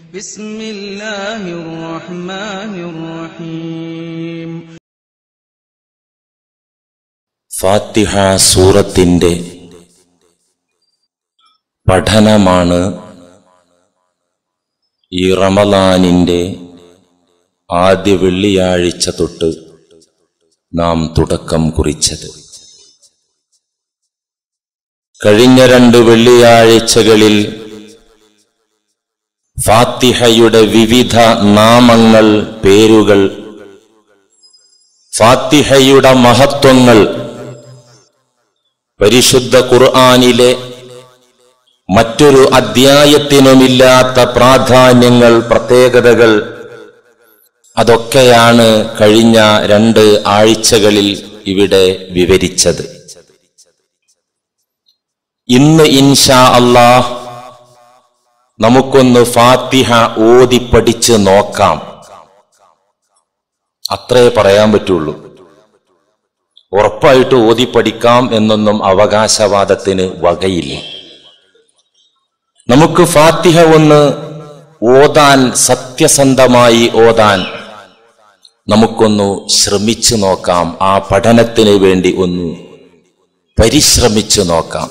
بسم الله الرحمن الرحيم ഫാത്തിഹ സൂറത്തിന്റെ പഠനമാണ് ഈ റമലാനിന്റെ ആദ്യ വെള്ളിയാഴ്ച തൊട്ട് നാം തുടക്കം കുറിച്ചത് കഴിഞ്ഞ രണ്ട് വെള്ളിയാഴ്ചകളിൽ ഫാത്തിഹയുടെ വിവിധ നാമങ്ങൾ പേരുകൾ ഫാത്തിഹയുടെ മഹത്വങ്ങൾ പരിശുദ്ധ ഖുർആനിലെ മറ്റൊരു അധ്യായത്തിനുമില്ലാത്ത പ്രാധാന്യങ്ങൾ പ്രത്യേകതകൾ അതൊക്കെയാണ് കഴിഞ്ഞ രണ്ട് ആഴ്ചകളിൽ ഇവിടെ വിവരിച്ചത് ഇന്ന് ഇൻഷാ അള്ളാഹ് നമുക്കൊന്ന് ഫാത്തിഹ ഓതി പഠിച്ച് നോക്കാം അത്രേ പറയാൻ പറ്റുള്ളൂ ഉറപ്പായിട്ട് ഓതി പഠിക്കാം എന്നൊന്നും അവകാശവാദത്തിന് വകയില്ല നമുക്ക് ഫാത്തിഹ ഒന്ന് ഓതാൻ സത്യസന്ധമായി ഓതാൻ നമുക്കൊന്നു ശ്രമിച്ചു നോക്കാം ആ പഠനത്തിന് വേണ്ടി ഒന്ന് പരിശ്രമിച്ചു നോക്കാം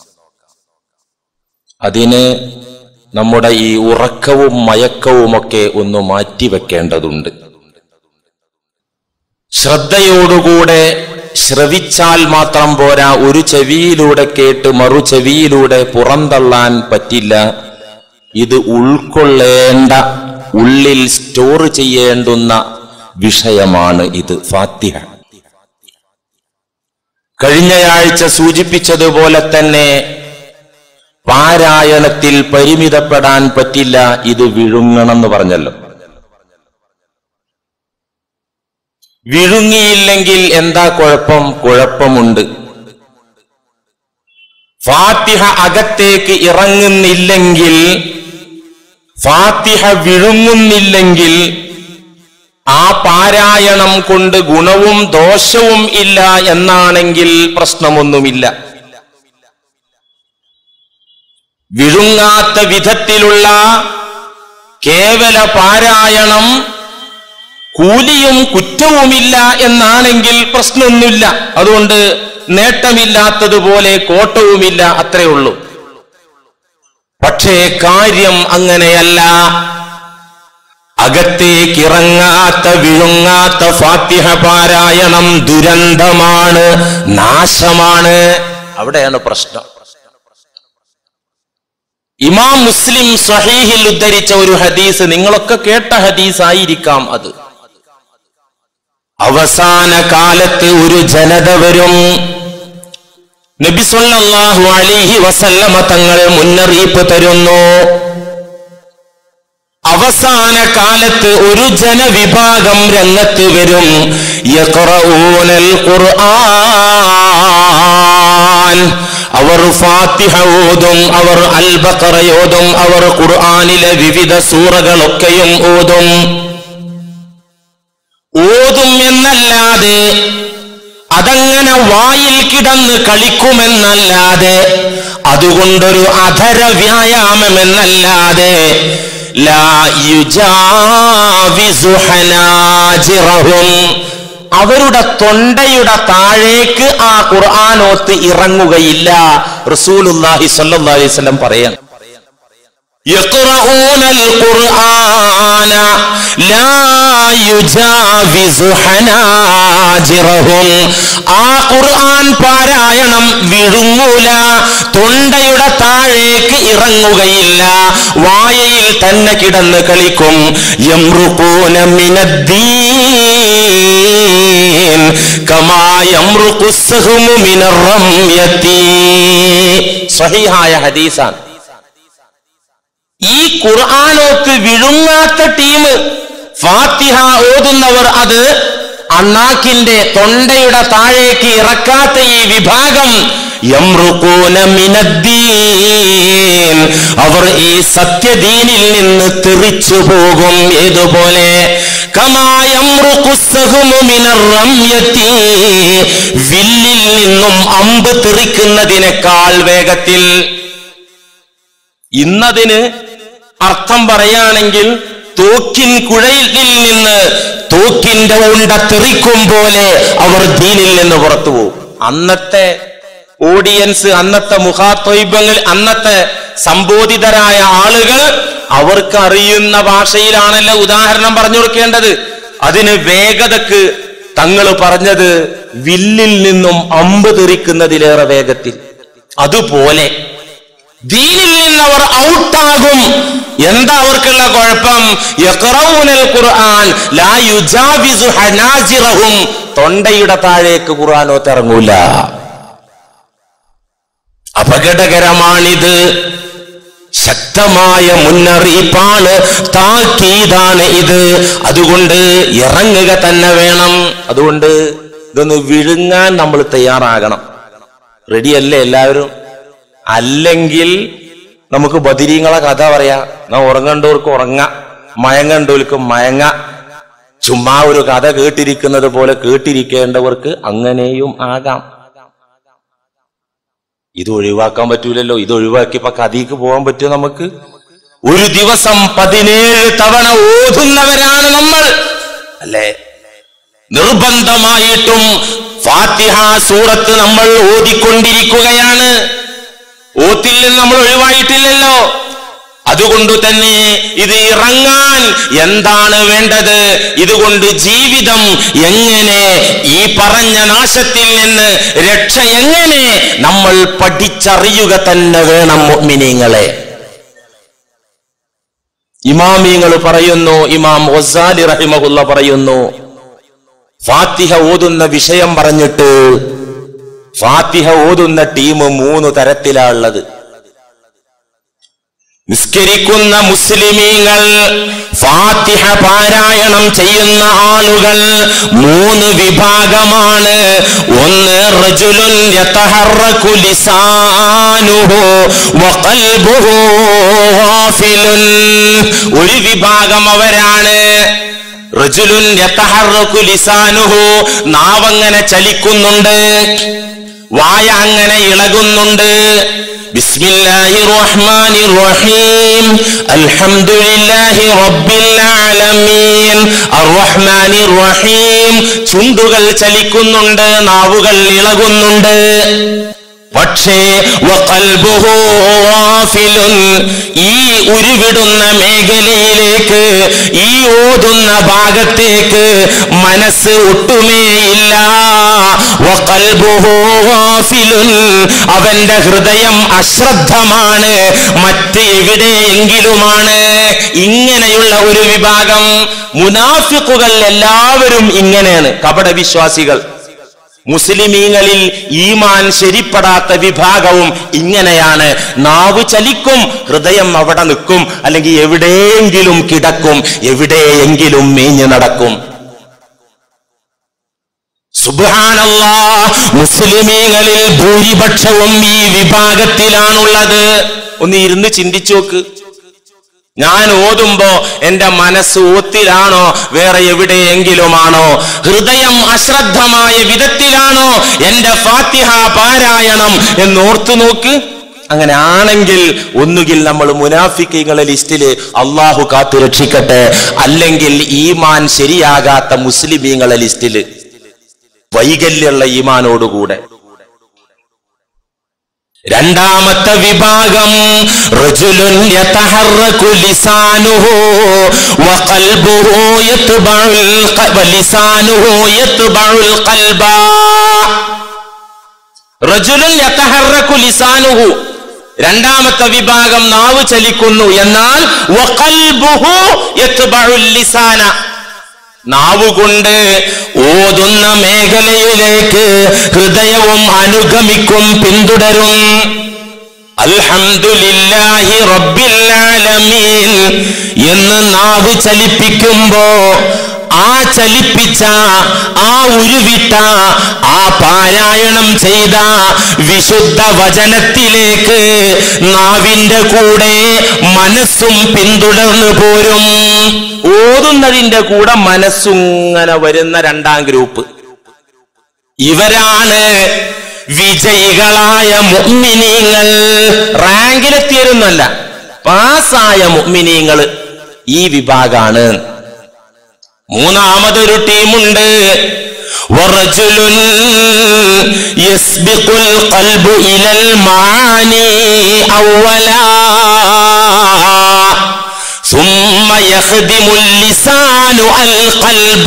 അതിന് നമ്മുടെ ഈ ഉറക്കവും മയക്കവുമൊക്കെ ഒന്ന് മാറ്റിവെക്കേണ്ടതുണ്ട് ശ്രദ്ധയോടുകൂടെ ശ്രവിച്ചാൽ മാത്രം പോരാ ഒരു ചെവിയിലൂടെ കേട്ട് മറു ചെവിയിലൂടെ പുറന്തള്ളാൻ പറ്റില്ല ഇത് ഉൾക്കൊള്ളേണ്ട ഉള്ളിൽ സ്റ്റോർ ചെയ്യേണ്ടുന്ന വിഷയമാണ് ഇത് ഫാത്തിഹ കഴിഞ്ഞയാഴ്ച സൂചിപ്പിച്ചതുപോലെ തന്നെ പാരായണത്തിൽ പരിമിതപ്പെടാൻ പറ്റില്ല ഇത് വിഴുങ്ങണമെന്ന് പറഞ്ഞല്ലോ വിഴുങ്ങിയില്ലെങ്കിൽ എന്താ കുഴപ്പം കുഴപ്പമുണ്ട് ഫാത്തിഹ അകത്തേക്ക് ഇറങ്ങുന്നില്ലെങ്കിൽ ഫാത്തിഹ വിഴുങ്ങുന്നില്ലെങ്കിൽ ആ പാരായണം കൊണ്ട് ഗുണവും ദോഷവും ഇല്ല എന്നാണെങ്കിൽ പ്രശ്നമൊന്നുമില്ല വിഴുങ്ങാത്ത വിധത്തിലുള്ള കേവല പാരായണം കൂലിയും കുറ്റവുമില്ല എന്നാണെങ്കിൽ പ്രശ്നമൊന്നുമില്ല അതുകൊണ്ട് നേട്ടമില്ലാത്തതുപോലെ കോട്ടവുമില്ല അത്രേ ഉള്ളൂ പക്ഷേ കാര്യം അങ്ങനെയല്ല അകത്തേക്കിറങ്ങാത്ത വിഴുങ്ങാത്ത ഫാത്തിഹ പാരായണം ദുരന്തമാണ് നാശമാണ് അവിടെയാണ് പ്രശ്നം ഇമാം മുസ്ലിം സഹീഹിൽ ഉദ്ധരിച്ച ഒരു ഹദീസ് നിങ്ങളൊക്കെ കേട്ട ഹദീസ് ആയിരിക്കാം അത് അവസാന കാലത്ത് ഒരു ജനത വരും നബി സല്ലല്ലാഹു അലൈഹി വസല്ലമ തങ്ങൾ മുന്നറിയിപ്പ് തരുന്നു അവസാന കാലത്ത് ഒരു ജനവിഭാഗം രംഗത്ത് വരും യഖറഊനൽ ഖുർആൻ അവർ ഫാത്തിഹ ഓതും അവർ അൽ ബഖറ ഓതും അവർ ഖുർആനിലെ വിവിധ സൂറകളൊക്കെയും ഓതും ഓതും എന്നല്ലാതെ അതങ്ങനെ വായിൽ കിടന്ന് കളിക്കുമെന്നല്ലാതെ അതുകൊണ്ടൊരു അധര വ്യായാമമെന്നല്ലാതെ ലാ യുജാവിസു ഹനാജിറഹും അവരുടെ തൊണ്ടയുടെ താഴേക്ക് ആ ഖുർആാനോത്ത് ഇറങ്ങുകയില്ല റസൂലുല്ലാഹി സല്ലല്ലാഹു അലൈഹി വസല്ലം പറയാൻ يقرؤون القرآن لا يجاوز حناجرهم ആ ഖുർആൻ പാരായണം വിഴുങ്ങൂല തൊണ്ടയുടെ താഴേക്ക് ഇറങ്ങുകയില്ല വായയിൽ തന്നെ കിടന്ന് കളിക്കും യംറുഖൂന മിനദ്ദീൻ കമാ യംറുഖു സഹ്മു മിനർ റംയത്തി സ്വഹീഹായ ഹദീസാണ് ഈ ഖുർആാനോത്ത് വിഴുങ്ങാത്ത ടീം ഫാത്തിഹ ഓതുന്നവർ അത് അണ്ണാക്കിന്റെ തൊണ്ടയുടെ താഴേക്ക് ഇറക്കാത്ത ഈ വിഭാഗം യംറുഖൂന മിനദ്ദീൻ അവർ ഈ സത്യദീനിൽ നിന്ന് തെറിച്ചു പോകും ഏതുപോലെ കമാ യംറുഖു സഹ്മു മിനർ റംയത്തി വില്ലിൽ നിന്നും അമ്പ് തെറിക്കുന്നതിനേക്കാൾ വേഗത്തിൽ ഇന്നതിന് അർത്ഥം പറയുകയാണെങ്കിൽ തോക്കിൻ കുഴയിൽ നിന്ന് തോക്കിന്റെ ഉണ്ട തെറിക്കും പോലെ അവർ ദീനിൽ നിന്ന് പുറത്തു പോകും അന്നത്തെ ഓഡിയൻസ് അന്നത്തെ മുഖാത്വൈബങ്ങൾ അന്നത്തെ സംബോധിതരായ ആളുകൾ അവർക്ക് അറിയുന്ന ഭാഷയിലാണല്ലോ ഉദാഹരണം പറഞ്ഞു കൊടുക്കേണ്ടത് അതിന് വേഗതക്ക് തങ്ങൾ പറഞ്ഞത് വില്ലിൽ നിന്നും അമ്പ് തെറിക്കുന്നതിലേറെ വേഗത്തിൽ അതുപോലെ ദീനിൽ നിന്ന് അവർ ഔട്ടാകും എന്താ അവർക്കുള്ള കുഴപ്പം യഖറഊനൽ ഖുർആൻ ലാ യുജാവിസു ഹനാജിറഹും തൊണ്ടയുടെ താഴേക്ക് ഖുർആൻ ഒത്തിറങ്ങൂല അപകടകരമാണിത് ശക്തമായ മുന്നറിയിപ്പാണ് താക്കീതാണ് ഇത് അതുകൊണ്ട് ഇറങ്ങുക തന്നെ വേണം അതുകൊണ്ട് ഇതൊന്ന് വിഴുങ്ങാൻ നമ്മൾ തയ്യാറാകണം റെഡിയല്ലേ എല്ലാവരും അല്ലെങ്കിൽ നമുക്ക് ബദിരീങ്ങളെ കഥ പറയാ നാ ഉറങ്ങണ്ടവർക്ക് ഉറങ്ങ മയങ്ങണ്ടവർക്ക് മയങ്ങ ചുമ്മാ ഒരു കഥ കേട്ടിരിക്കുന്നത് പോലെ കേട്ടിരിക്കേണ്ടവർക്ക് അങ്ങനെയും ആകാം ഇത് ഒഴിവാക്കാൻ പറ്റൂലല്ലോ ഇത് ഒഴിവാക്കിയപ്പോ കഥയ്ക്ക് പോകാൻ പറ്റുമോ നമുക്ക് ഒരു ദിവസം പതിനേഴ് തവണ ഓതുന്നവരാണ് നമ്മൾ അല്ലേ നിർബന്ധമായിട്ടും ഫാത്തിഹ സൂറത്ത് നമ്മൾ ഓതിക്കൊണ്ടിരിക്കുകയാണ് ഓത്തിൽ നിന്ന് നമ്മൾ ഒഴിവായിട്ടില്ലല്ലോ അതുകൊണ്ട് തന്നെ ഇത് ഇറങ്ങാൻ എന്താണ് വേണ്ടത് ഇതുകൊണ്ട് ജീവിതം എങ്ങനെ ഈ പറഞ്ഞ നാശത്തിൽ നിന്ന് രക്ഷ എങ്ങനെ നമ്മൾ പഠിച്ചറിയുക തന്നെ വേണം മുഅ്മിനീങ്ങളെ ഇമാമിങ്ങൾ പറയുന്നു ഇമാം ഒസാലി റഹിമഹുല്ല പറയുന്നു ഫാത്തിഹ ഓതുന്ന വിഷയം പറഞ്ഞിട്ട് ഫാത്തിഹ ഓതുന്ന ടീം മൂന്ന് തരത്തിലാ ഉള്ളത് നിസ്കരിക്കുന്ന മുസ്ലിമീങ്ങൾ ഫാത്തിഹ പാരായണം ചെയ്യുന്ന ആളുകൾ മൂന്ന് വിഭാഗമാണ് ഒന്ന് റജുലുൻ യതഹറകു ലിസാനുഹു വഖൽബുഹു ഗാഫിലുൻ ഒരു വിഭാഗം അവരാണ് റജുലുൻ യതഹറകു ലിസാനുഹു നാവങ്ങനെ ചലിക്കുന്നുണ്ട് വായ അങ്ങനെ ഇളകുന്നുണ്ട് ബിസ്മില്ലാഹി റഹ്മാനി റഹീം അൽഹംദുലില്ലാഹി റബ്ബിൽ ആലമീൻ അർറഹ്മാനി റഹീം ചുണ്ടുകൾ ചലിക്കുന്നുണ്ട് നാവുകൾ ഇളകുന്നുണ്ട് പക്ഷേ വഖൽബുഹു ഗാഫിലുൻ ഈ ഉരുവിടുന്ന മേഖലയിലേക്ക് ഈ ഓതുന്ന ഭാഗത്തേക്ക് മനസ്സ് ഒട്ടുമേയില്ല വഖൽബുഹു ഗാഫിലുൻ അവന്റെ ഹൃദയം അശ്രദ്ധമാണ് മറ്റ് എവിടെയെങ്കിലുമാണ് ഇങ്ങനെയുള്ള ഒരു വിഭാഗം മുനാഫിക്കുകൾ എല്ലാവരും ഇങ്ങനെയാണ് കപട വിശ്വാസികൾ മുസ്ലിമീങ്ങളിൽ ഈമാൻ ശരിപ്പെടാത്ത വിഭാഗവും ഇങ്ങനെയാണ് നാവ് ചലിക്കും ഹൃദയം അവിടെ നിൽക്കും അല്ലെങ്കിൽ എവിടെയെങ്കിലും കിടക്കും എവിടെയെങ്കിലും മേഞ്ഞു നടക്കും സുബാനല്ലാ മുസ്ലിമീങ്ങളിൽ ഭൂരിപക്ഷവും ഈ വിഭാഗത്തിലാണുള്ളത് ഒന്ന് ഇരുന്ന് ചിന്തിച്ചു നോക്ക് ഞാൻ ഓതുമ്പോ എന്റെ മനസ്സ് ഓത്തിലാണോ വേറെ എവിടെയെങ്കിലുമാണോ ഹൃദയം അശ്രദ്ധമായ വിധത്തിലാണോ എന്റെ ഫാത്തിഹ പാരായണം എന്നോർത്തു നോക്ക് അങ്ങനെ ആണെങ്കിൽ ഒന്നുകിൽ നമ്മൾ മുനാഫിക്കുകളെ ലിസ്റ്റില് അള്ളാഹു കാത്തു രക്ഷിക്കട്ടെ അല്ലെങ്കിൽ ഈമാൻ ശരിയാകാത്ത മുസ്ലിമീങ്ങളെ ലിസ്റ്റില് വൈകല്യമുള്ള ഈമാനോടുകൂടെ രണ്ടാമത്തെ വിഭാഗം റജുലുൻ യതഹറകു ലിസാനുഹു വഖൽബുഹു യത്ബഉൽ ലിസാനുഹു യത്ബഉൽ ഖൽബ റജുലുൻ യതഹറകു ലിസാനുഹു രണ്ടാമത്തെ വിഭാഗം നാവ് ചലിക്കുന്നു എന്നാൽ വഖൽബുഹു യത്ബഉൽ ലിസാന നാവുകൊണ്ട് ഓതുന്ന മേഖലയിലേക്ക് ഹൃദയവും അനുഗമിക്കും പിന്തുടരും അൽഹംദുലില്ലാഹി റബ്ബിൽ ആലമീൻ എന്ന് നാവ് ചലിപ്പിക്കുമ്പോ ആ ചലിപ്പിച്ച ആ ഉരുവിട്ട ആ പാരായണം ചെയ്ത വിശുദ്ധ വചനത്തിലേക്ക് നാവിന്റെ കൂടെ മനസ്സും പിന്തുടർന്നു പോരും ഓതുന്നതിന്റെ കൂടെ മനസ്സുങ്ങനെ വരുന്ന രണ്ടാം ഗ്രൂപ്പ് ഇവരാണ് വിജയികളായ മുഅ്മിനീങ്ങൾ റാങ്കിലെത്തിയരുന്നല്ല പാസായ മുഅ്മിനീങ്ങൾ ഈ വിഭാഗാണ് മൂന്നാമതൊരു ടീമുണ്ട് ورجل يسبق القلب إلى المعاني أولا ثم يخدم اللسان القلب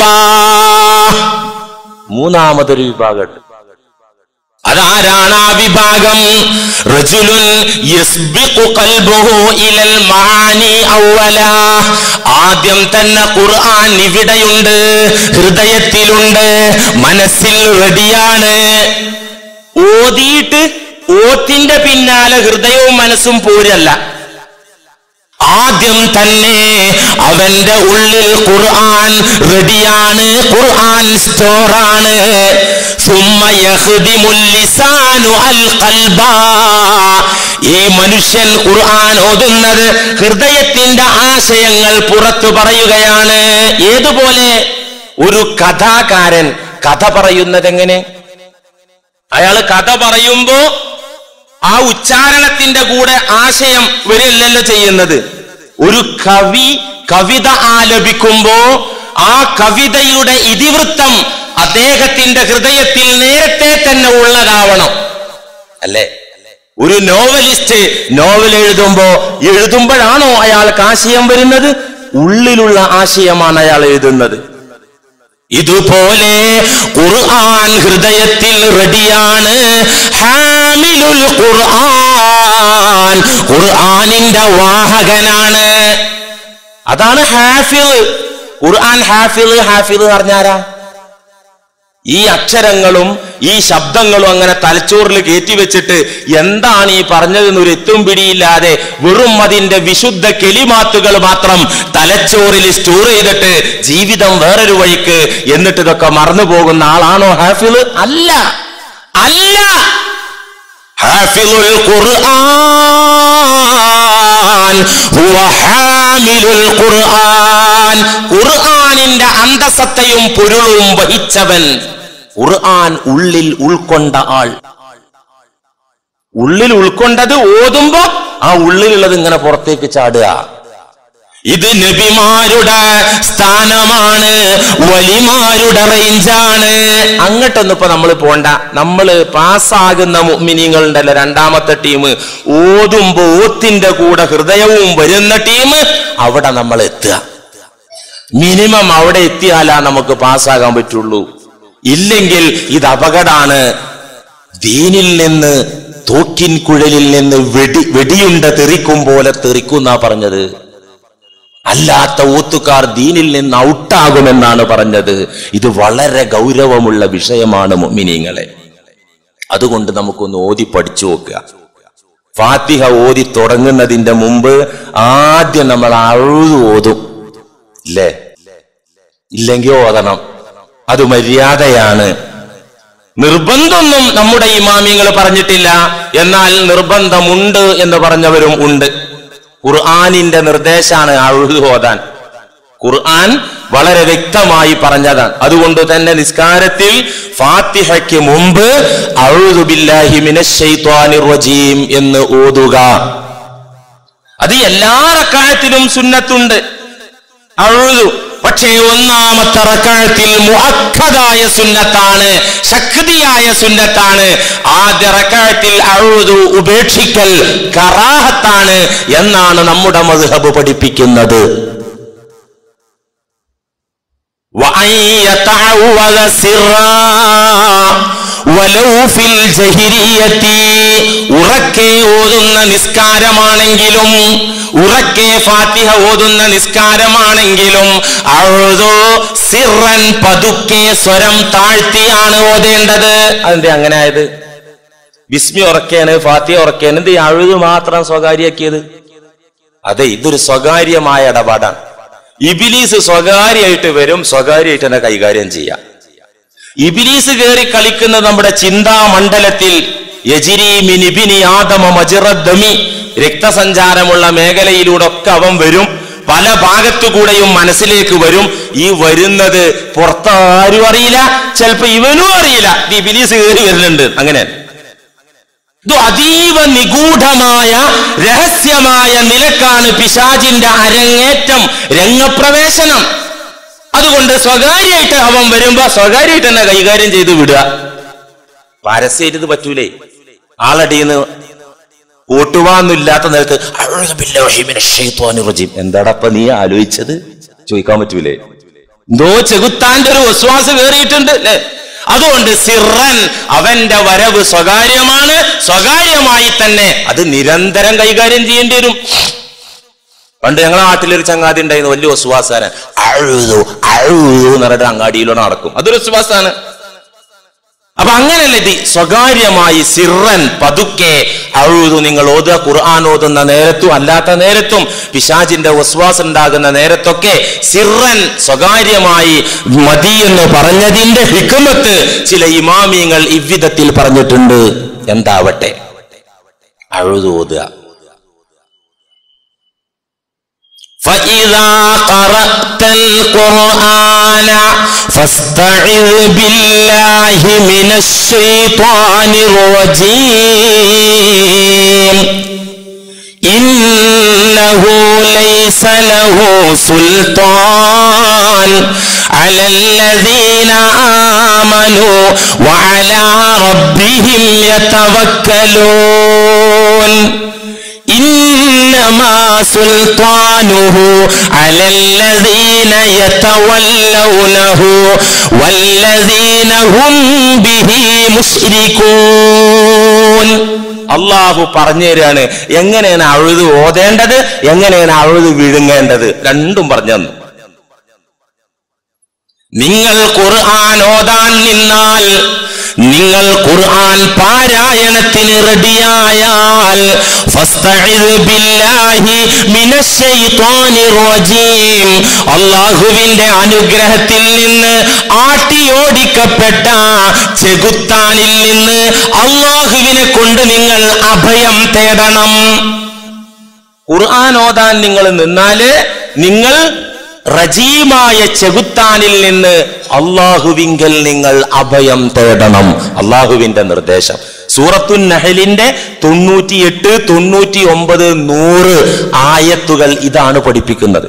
മൂന്നാമതൊരു വിഭാഗമുണ്ട് അതാരാണ് ആ വിഭാഗം റജുലുൻ യസ്ബിഖു ഖൽബുഹു ഇലൽ മാനി അവല ആദ്യം തന്നെ ഖുർആൻ ഇവിടെയുണ്ട് ഹൃദയത്തിലുണ്ട് മനസ്സിൽ റെഡിയാണ് ഓതിയിട്ട് ഓത്തിന്റെ പിന്നാലെ ഹൃദയവും മനസ്സും പോരല്ല ആദ്യം തന്നെ അവന്റെ ഉള്ളിൽ ഖുർആൻ റെഡിയാണ് ഖുർആൻ സ്റ്റോറാണ് സുമ്മ യഹ്ദിമുൽ ലിസാനു അൽ ഖൽബ ഈ മനുഷ്യൻ ഖുർആൻ ഓതുന്നത് ഹൃദയത്തിന്റെ ആശയങ്ങൾ പുറത്തു പറയുകയാണ് ഏതുപോലെ ഒരു കഥാകാരൻ കഥ പറയുന്നത് എങ്ങനെ അയാൾ കഥ പറയുമ്പോ ആ ഉച്ചാരണത്തിന്റെ കൂടെ ആശയം വരില്ലല്ലോ ചെയ്യുന്നത് ഒരു കവി കവിത ആലപിക്കുമ്പോ ആ കവിതയുടെ ഇതിവൃത്തം അദ്ദേഹത്തിന്റെ ഹൃദയത്തിൽ നേരത്തെ തന്നെ ഉള്ളതാവണം അല്ലേ ഒരു നോവലിസ്റ്റ് നോവൽ എഴുതുമ്പോ എഴുതുമ്പോഴാണോ അയാൾക്ക് ആശയം വരുന്നത് ഉള്ളിലുള്ള ആശയമാണ് അയാൾ എഴുതുന്നത് ഇതുപോലെ ഖുർആൻ ഹൃദയത്തിൽ റെഡിയാണ് ഹാമിലുൽ ഖുർആൻ ഖുർആനിന്റെ വാഹകനാണ് അതാണ് ഹാഫിൽ ഖുർആൻ ഹാഫിൽ ഹാഫിൽ പറഞ്ഞാരാ ഈ അക്ഷരങ്ങളും ഈ ശബ്ദങ്ങളും അങ്ങനെ തലച്ചോറിൽ കയറ്റി വെച്ചിട്ട് എന്താണ് ഈ പറഞ്ഞതെന്ന് ഒരു എത്തും പിടിയില്ലാതെ വെറും അതിന്റെ വിശുദ്ധ കെളിമാത്തുകൾ മാത്രം തലച്ചോറിൽ സ്റ്റോർ ചെയ്തിട്ട് ജീവിതം വേറൊരു വഴിക്ക് എന്നിട്ട് ഇതൊക്കെ മറന്നു പോകുന്ന ആളാണോ ഹാഫിൽ അല്ല അല്ല ഹാഫിളുൽ ഖുർആൻ ഹുവ ഹാമിലുൽ ഖുർആൻ ഖുർആനിന്റെ അന്തസത്തയും പൊരുളും വഹിച്ചവൻ ഖുർആൻ ഉള്ളിൽ ഉൾക്കൊണ്ട ആൾ ഉള്ളിൽ ഉൾക്കൊണ്ടത് ഓതുമ്പോ ആ ഉള്ളിലുള്ളത് ഇങ്ങനെ പുറത്തേക്ക് ചാടുക ഇത് നബിമാരുടെ സ്ഥാനമാണ് വലിമാരുടെ റേഞ്ചാണ് അങ്ങോട്ടൊന്നും ഇപ്പൊ നമ്മൾ പോണ്ട നമ്മൾ പാസ്സാകുന്ന മിനിങ്ങളുണ്ടല്ലോ രണ്ടാമത്തെ ടീം ഓതുമ്പോ ഓത്തിന്റെ കൂടെ ഹൃദയവും വരുന്ന ടീം അവിടെ നമ്മൾ എത്തുക മിനിമം അവിടെ എത്തിയാലാ നമുക്ക് പാസ്സാകാൻ പറ്റുള്ളൂ ഇല്ലെങ്കിൽ ഇത് അപകടാണ് ദീനിൽ നിന്ന് തോക്കിൻ കുഴലിൽ നിന്ന് വെടി വെടിയുണ്ട തെറിക്കും പോലെ തെറിക്കും എന്നാ പറഞ്ഞത് അല്ലാത്ത ഊത്തുകാർ ദീനിൽ നിന്ന് ഔട്ടാകുമെന്നാണ് പറഞ്ഞത് ഇത് വളരെ ഗൗരവമുള്ള വിഷയമാണ് മുഅ്മിനീങ്ങളെ അതുകൊണ്ട് നമുക്കൊന്ന് ഓതി പഠിച്ചു നോക്കുക ഫാത്തിഹ ഓതി തുടങ്ങുന്നതിന്റെ മുമ്പ് ആദ്യം നമ്മൾ അഴുതു ഓതും ഇല്ലേ ഇല്ലെങ്കിൽ ഓതണം അത് മര്യാദയാണ് നിർബന്ധമൊന്നും നമ്മുടെ ഇമാമിങ്ങൾ പറഞ്ഞിട്ടില്ല എന്നാൽ നിർബന്ധമുണ്ട് എന്ന് പറഞ്ഞവരും ഉണ്ട് ഖുർആാനിന്റെ നിർദ്ദേശമാണ് അഴുതു ഓതാൻ ഖുർആൻ വളരെ വ്യക്തമായി പറഞ്ഞതാണ് അതുകൊണ്ട് തന്നെ നിസ്കാരത്തിൽ ഫാത്തിഹയ്ക്ക് മുമ്പ് അഴുതു ബില്ലാഹി മിനശ് ശൈത്വാനിർ റജീം എന്ന് ഓതുക അത് എല്ലാ റക്കായത്തിലും സുന്നത്തുണ്ട് അഴുതു പക്ഷേ ഒന്നാമത്തെ റക്കായത്തിൽ മുഅക്കദായ സുന്നത്താണ് ശക്തിയായ സുന്നത്താണ് ആദ്യ റക്കായത്തിൽ അഴുതു ഉപേക്ഷിക്കൽ കറാഹത്താണ് എന്നാണ് നമ്മുടെ മദ്ഹബ് പഠിപ്പിക്കുന്നത് وأن يتعوذ سرا ولو في الجهرية ഉറക്കെ ഓതുന്ന നിസ്കാരമാണെങ്കിലും ഉറക്കെ ഫാത്തിഹ ഓതുന്ന നിസ്കാരമാണെങ്കിലും അഴുതോ സിറൻ പതുക്കെ സ്വരം താഴ്ത്തിയാണ് ഓതേണ്ടത് അതെന്താ അങ്ങനെ ആയത് ബിസ്മി ഉറക്കേന് ഫാത്തിഹ ഉറക്കേന് എന്ത് ഈ അഴുതു മാത്രം സ്വകാര്യാക്കിയത് അതെ ഇതൊരു സ്വകാര്യമായ ഇടപാടാണ് ഇബിലീസ് സ്വകാര്യമായിട്ട് വരും സ്വകാര്യമായിട്ട് തന്നെ കൈകാര്യം ചെയ്യാം ഇബിലീസ് കയറി കളിക്കുന്ന നമ്മുടെ ചിന്താമണ്ഡലത്തിൽ യജിരി മിനിബിനി ആദമ മജിറദ്ദമി രക്തസഞ്ചാരമുള്ള മേഖലയിലൂടെ ഒക്കെ അവൻ വരും പല ഭാഗത്തുകൂടെയും മനസ്സിലേക്ക് വരും ഈ വരുന്നത് പുറത്താരും അറിയില്ല ചിലപ്പോ ഇവനും അറിയില്ല ഈ ഇബിലീസ് കയറി വരുന്നുണ്ട് അങ്ങനെ ഇത് അതീവ നിഗൂഢമായ രഹസ്യമായ നിലക്കാണ് പിശാചിന്റെ അരങ്ങേറ്റം രംഗപ്രവേശനം അതുകൊണ്ട് സ്വകാര്യമായിട്ട് അവൻ വരുമ്പോ സ്വകാര്യമായിട്ട് തന്നെ കൈകാര്യം ചെയ്ത് വിടുക പരസ്യമായിട്ട് ഇത് പറ്റൂലേ ആളടിയെന്ന് കൂട്ടുവാന്നില്ലാത്ത നേരത്ത് "അഊദു ബില്ലാഹി മിനശ് ശൈത്വാനിർ റജീം." എന്താടപ്പ നീ ആലോചിച്ചത് ചോദിക്കാൻ പറ്റൂലേ എന്തോ ചെകുത്താന്റെ ഒരു വിശ്വാസം കയറിയിട്ടുണ്ട് അല്ലേ അതുകൊണ്ട് സിറൻ അവന്റെ വരവ് സ്വകാര്യമാണ് സ്വകാര്യമായി തന്നെ അത് നിരന്തരം കൈകാര്യം ചെയ്യേണ്ടി വരും പണ്ട് ഞങ്ങളെ നാട്ടിലൊരു ചങ്ങാതി ഉണ്ടായിരുന്നു വലിയ വിശ്വാസാരൻ അഴുതു അഴുതു എന്ന് പറഞ്ഞിട്ട് അങ്ങാടിയിലൂടെ നടക്കും അതൊരു വിശ്വാസാണ് അപ്പൊ അങ്ങനെയല്ല ഇത് സ്വകാര്യമായി സിറൻ പതുക്കെ അഴുതു നിങ്ങൾ ഓതുക ഖുർആൻ ഓതുന്ന നേരത്തും അല്ലാത്ത നേരത്തും പിശാചിന്റെ വസ്വാസം ഉണ്ടാകുന്ന നേരത്തൊക്കെ സിറൻ സ്വകാര്യമായി മതി എന്ന് പറഞ്ഞതിന്റെ ഹിക്മത്ത് ചില ഇമാമിയങ്ങൾ ഇவ்விധത്തിൽ പറഞ്ഞിട്ടുണ്ട് എന്താവട്ടെ അഴുതു ഓതുക فإذا قرأت القرآن فاستعذ بالله من الشيطان الرجيم إنه ليس له سلطان على الذين آمنوا وعلى ربهم يتوكلون إنما سلطانه على الذين يتولونه والذين هم به مشركون അള്ളാഹു പറഞ്ഞു തരാണ് എങ്ങനെയാണ് അഴുത് ഓതേണ്ടത് എങ്ങനെയാണ് അഴുത് വിഴുങ്ങേണ്ടത് രണ്ടും പറഞ്ഞു തന്നു നിങ്ങൾ ഖുർആൻ ഓതാൻ നിന്നാൽ നിങ്ങൾ ഖുർആൻ പാരായണത്തിന് റെഡിയായാൽ ഫസ്തഇദ് ബില്ലാഹി മിനശ് ശൈത്വാനിർ റജീം അല്ലാഹുവിന്റെ അനുഗ്രഹത്തിൽ നിന്ന് ആട്ടിയോടിക്കപ്പെട്ട ചെകുത്താനിൽ നിന്ന് അള്ളാഹുവിനെ കൊണ്ട് നിങ്ങൾ അഭയം തേടണം ഖുർആൻ ഓതാൻ നിങ്ങൾ നിന്നാല് നിങ്ങൾ റജീമായ ചെകുത്താനിൽ നിന്ന് അള്ളാഹുവിങ്കൽ നിങ്ങൾ അഭയം തേടണം അള്ളാഹുവിന്റെ നിർദ്ദേശം സൂറത്തു നഹലിന്റെ തൊണ്ണൂറ്റിയെട്ട് തൊണ്ണൂറ്റി ഒമ്പത് നൂറ് ആയത്തുകൾ ഇതാണ് പഠിപ്പിക്കുന്നത്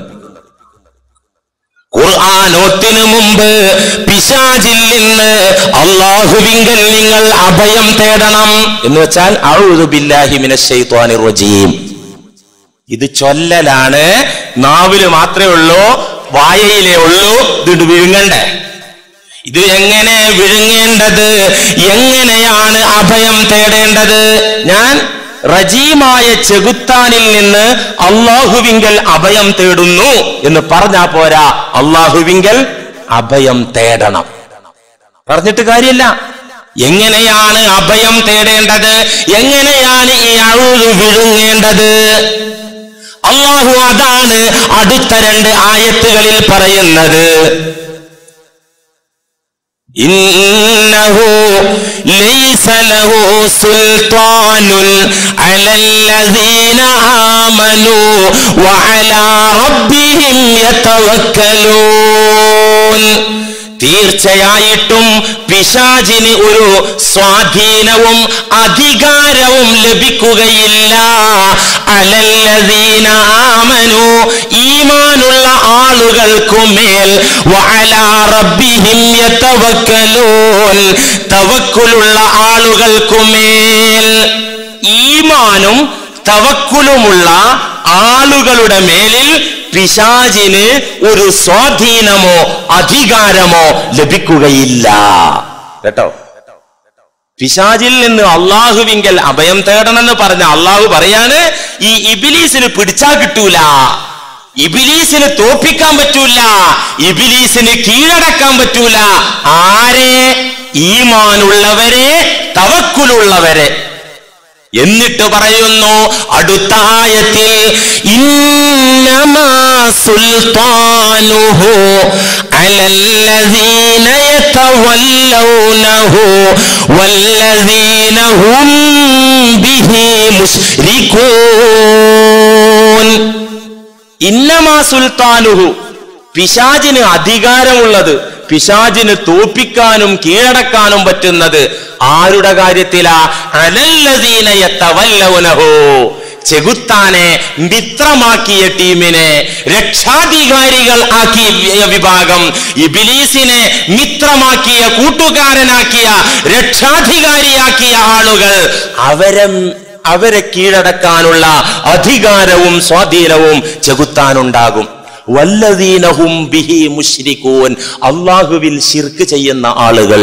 ഖുർആാനോത്തിന് മുമ്പ് പിശാചിൽ നിന്ന് അള്ളാഹുവിങ്കൽ നിങ്ങൾ അഭയം തേടണം എന്ന് വെച്ചാൽ അഊദു ബില്ലാഹി മിനശ് ശൈത്വാനിർ റജീം ഇത് ചൊല്ലലാണ് നാവില് മാത്രമേ ഉള്ളൂ വായയിലേ ഉള്ളൂ ഇത് വിഴുങ്ങണ്ടേ ഇത് എങ്ങനെ വിഴുങ്ങേണ്ടത് എങ്ങനെയാണ് അഭയം തേടേണ്ടത് ഞാൻ റജീമായ ചെകുത്താനിൽ നിന്ന് അള്ളാഹുവിങ്കൽ അഭയം തേടുന്നു എന്ന് പറഞ്ഞാ പോരാ അള്ളാഹുവിങ്കൽ അഭയം തേടണം പറഞ്ഞിട്ട് കാര്യമില്ല എങ്ങനെയാണ് അഭയം തേടേണ്ടത് എങ്ങനെയാണ് ഈ അഴുതു വിഴുങ്ങേണ്ടത് അള്ളാഹു അതാണ് അടുത്ത രണ്ട് ആയത്തുകളിൽ പറയുന്നത് إنه ليس له سلطان على الذين آمنوا وعلى ربهم يتوكلون തീർച്ചയായിട്ടും പിശാചിന് ഒരു സ്വാധീനവും അധികാരവും ലഭിക്കുകയില്ല അലല്ലദീന ആമനു ഈമാനുള്ള ആളുകൾക്കുമേൽ വഅലാ റബ്ബിഹിം യതവക്കലൂൻ തവക്കുലുള്ള ആളുകൾക്കുമേൽ ഈമാനും തവക്കുലുമുള്ള ആളുകളുടെ മേലിൽ പിശാചിന് ഒരു സ്വാധീനമോ അധികാരമോ ലഭിക്കുകയില്ല കേട്ടോ പിശാചിൽ നിന്ന് അള്ളാഹുവിങ്കൽ അഭയം തേടണമെന്ന് പറഞ്ഞ അള്ളാഹു പറയാണ് ഈ ഇബിലീസിന് പിടിച്ചാ കിട്ടൂല ഇബിലീസിന് തോപ്പിക്കാൻ പറ്റൂല ഇബിലീസിന് കീഴടക്കാൻ പറ്റൂല ആരെ ഈമാനുള്ളവരെ തവക്കുലുള്ളവരെ എന്നിട്ട് പറയുന്നു അടുത്ത ആയത്തിൽ ഇന്നമാ സുൽത്താനുഹു അലല്ലദീന യതവല്ലൗനഹു വല്ലദീന ഹും ബിഹി മുശ്രികൂൻ ഇന്നമാ സുൽത്താനുഹു പിശാചിന് അധികാരമുള്ളത് പിശാചിന് തോപ്പിക്കാനും കീഴടക്കാനും പറ്റുന്നത് ആരുടെ കാര്യത്തിലാ അലല്ലദീനയത്തവല്ലൗനഹു ചെകുത്താനെ മിത്രമാക്കിയ ടീമിനെ രക്ഷാധികാരികൾ ആക്കിയ വി- വിഭാഗം ഇബിലീസിനെ മിത്രമാക്കിയ കൂട്ടുകാരനാക്കിയ രക്ഷാധികാരിയാക്കിയ ആളുകൾ അവരെ അവരെ കീഴടക്കാനുള്ള അധികാരവും സ്വാധീനവും ചെകുത്താനുണ്ടാകും വല്ലദീനഹും ബിഹി മുശ്രിക്കൂൻ അള്ളാഹുവിൽ ശിർക്ക് ചെയ്യുന്ന ആളുകൾ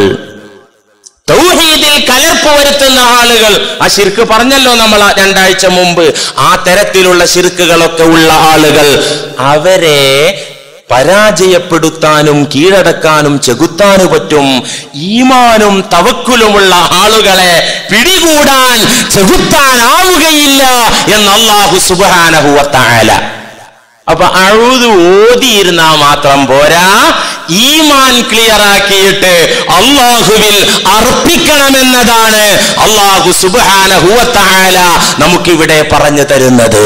തൗഹീദിൽ കലർപ്പ് വരുത്തുന്ന ആളുകൾ ആ ശിർക്ക് പറഞ്ഞല്ലോ നമ്മൾ ആ രണ്ടാഴ്ച മുമ്പ് ആ തരത്തിലുള്ള ശിർക്കുകളൊക്കെ ഉള്ള ആളുകൾ അവരെ പരാജയപ്പെടുത്താനും കീഴടക്കാനും ചെകുത്താനും പറ്റും ഈമാനും തവക്കുലുമുള്ള ആളുകളെ പിടികൂടാൻ ചെകുത്താനാവുകയില്ല എന്ന് അള്ളാഹു സുബാനഹുവത്തായാല അപ്പൊ അഴുത് ഓതിയിരുന്നാ മാത്രം പോരാ ഈമാൻ ക്ലിയർ ആക്കിയിട്ട് അള്ളാഹുവിൽ അർപ്പിക്കണമെന്നതാണ് അള്ളാഹു സുബാനഹുവത്തായാല നമുക്കിവിടെ പറഞ്ഞു തരുന്നത്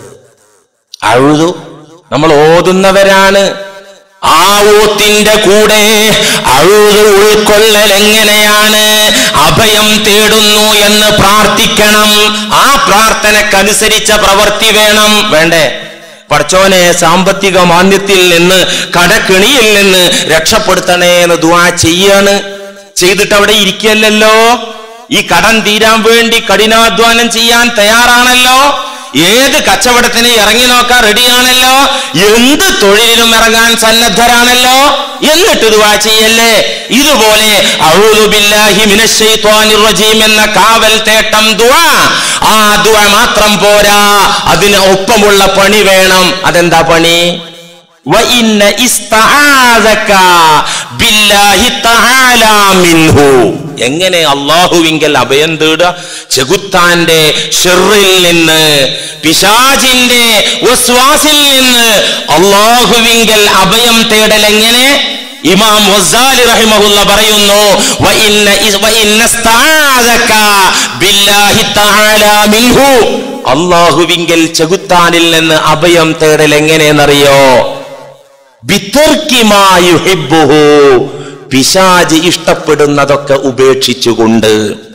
അഴുതു നമ്മൾ ഓതുന്നവരാണ് ആ ഓത്തിന്റെ കൂടെ അഴുത് ഉൾക്കൊള്ളൽ എങ്ങനെയാണ് അഭയം തേടുന്നു എന്ന് പ്രാർത്ഥിക്കണം ആ പ്രാർത്ഥനക്കനുസരിച്ച പ്രവൃത്തി വേണം വേണ്ടേ പടച്ചോനെ സാമ്പത്തിക മാന്ദ്യത്തിൽ നിന്ന് കടക്കെണിയിൽ നിന്ന് രക്ഷപ്പെടുത്തണേ എന്ന് ദുആ ചെയ്യാണ് ചെയ്തിട്ട് അവിടെ ഇരിക്കല്ലല്ലോ ഈ കടം തീരാൻ വേണ്ടി കഠിനാധ്വാനം ചെയ്യാൻ തയ്യാറാണല്ലോ ഏത് കച്ചവടത്തിന് ഇറങ്ങി നോക്കാൻ റെഡിയാണല്ലോ എന്ത് തൊഴിലിനും ഇറങ്ങാൻ സന്നദ്ധരാണല്ലോ എന്നിട്ട് ദുആ ചെയ്യല്ലേ ഇതുപോലെ അഊദു ബില്ലാഹി മിനശ് ശൈത്വാനിർ റജീം എന്ന കാവൽ തേട്ടം ദുആ ആ ദുആ മാത്രം പോരാ അതിന് ഒപ്പമുള്ള പണി വേണം അതെന്താ പണി وإن استعاذك بالله تعالى منه എങ്ങനെ അള്ളാഹുവിങ്കൽ അഭയം തേടുക ചെകുത്താന്റെ ഷെറിൽ നിന്ന് പിശാചിന്റെ വസ്വാസിൽ നിന്ന് അള്ളാഹുവിങ്കൽ അഭയം തേടൽ എങ്ങനെ ഇമാം വസ്സാലി റഹിമഹുല്ല പറയുന്നു വഇന്ന ഇസ് വഇന്ന ഇസ്തആദക ബില്ലാഹി തആല മിൻഹു അള്ളാഹുവിങ്കൽ ചെകുത്താനിൽ നിന്ന് അഭയം തേടൽ എങ്ങനെയെന്നറിയോ ബിത്തർക്കിമായുഹിബ്ബുഹു പിശാജ് ഇഷ്ടപ്പെടുന്നതൊക്കെ ഉപേക്ഷിച്ചുകൊണ്ട്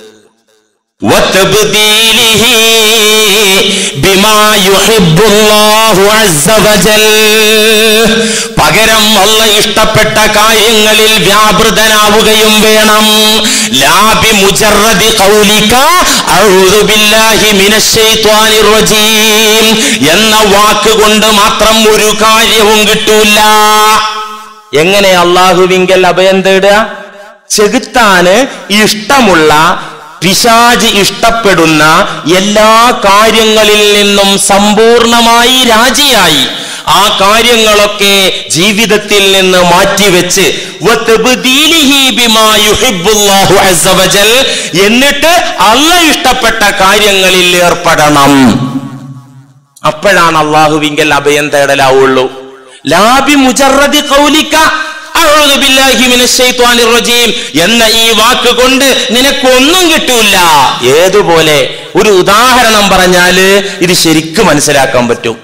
وتبديله بما يحب الله عز وجل പകരം അല്ല ഇഷ്ടപ്പെട്ട കാര്യങ്ങളിൽ വ്യാപൃതനാവുകയും വേണം ലാബി മുജറദി ഖൗലിക അഊദു ബില്ലാഹി മിനശ് ശൈത്വാനിർ റജീം എന്ന വാക്ക് കൊണ്ട് മാത്രം ഒരു കാര്യവും കിട്ടൂല എങ്ങനെ അള്ളാഹുവിങ്കൽ അഭയം തേടുക ചെകുത്താന് ഇഷ്ടമുള്ള പിശാജ് ഇഷ്ടപ്പെടുന്ന എല്ലാ കാര്യങ്ങളിൽ നിന്നും സമ്പൂർണമായി രാജിയായി ആ കാര്യങ്ങളൊക്കെ ജീവിതത്തിൽ നിന്ന് മാറ്റിവെച്ച് വതബ്ദീലിഹി ബിമാ യുഹിബ്ബുല്ലാഹു അസ്സ വജൽ എന്നിട്ട് അല്ല ഇഷ്ടപ്പെട്ട കാര്യങ്ങളിൽ ഏർപ്പെടണം അപ്പോഴാണ് അള്ളാഹുവിങ്കൽ അഭയം തേടലാവുള്ളൂ ലാബി മുജറദി കൗലിക്ക അഊദു ബില്ലാഹി മിനശ് ശൈത്വാനിർ റജീം എന്ന ഈ വാക്ക് കൊണ്ട് നിനക്കൊന്നും കിട്ടൂല ഏതുപോലെ ഒരു ഉദാഹരണം പറഞ്ഞാല് ഇത് ശരിക്കും മനസ്സിലാക്കാൻ പറ്റും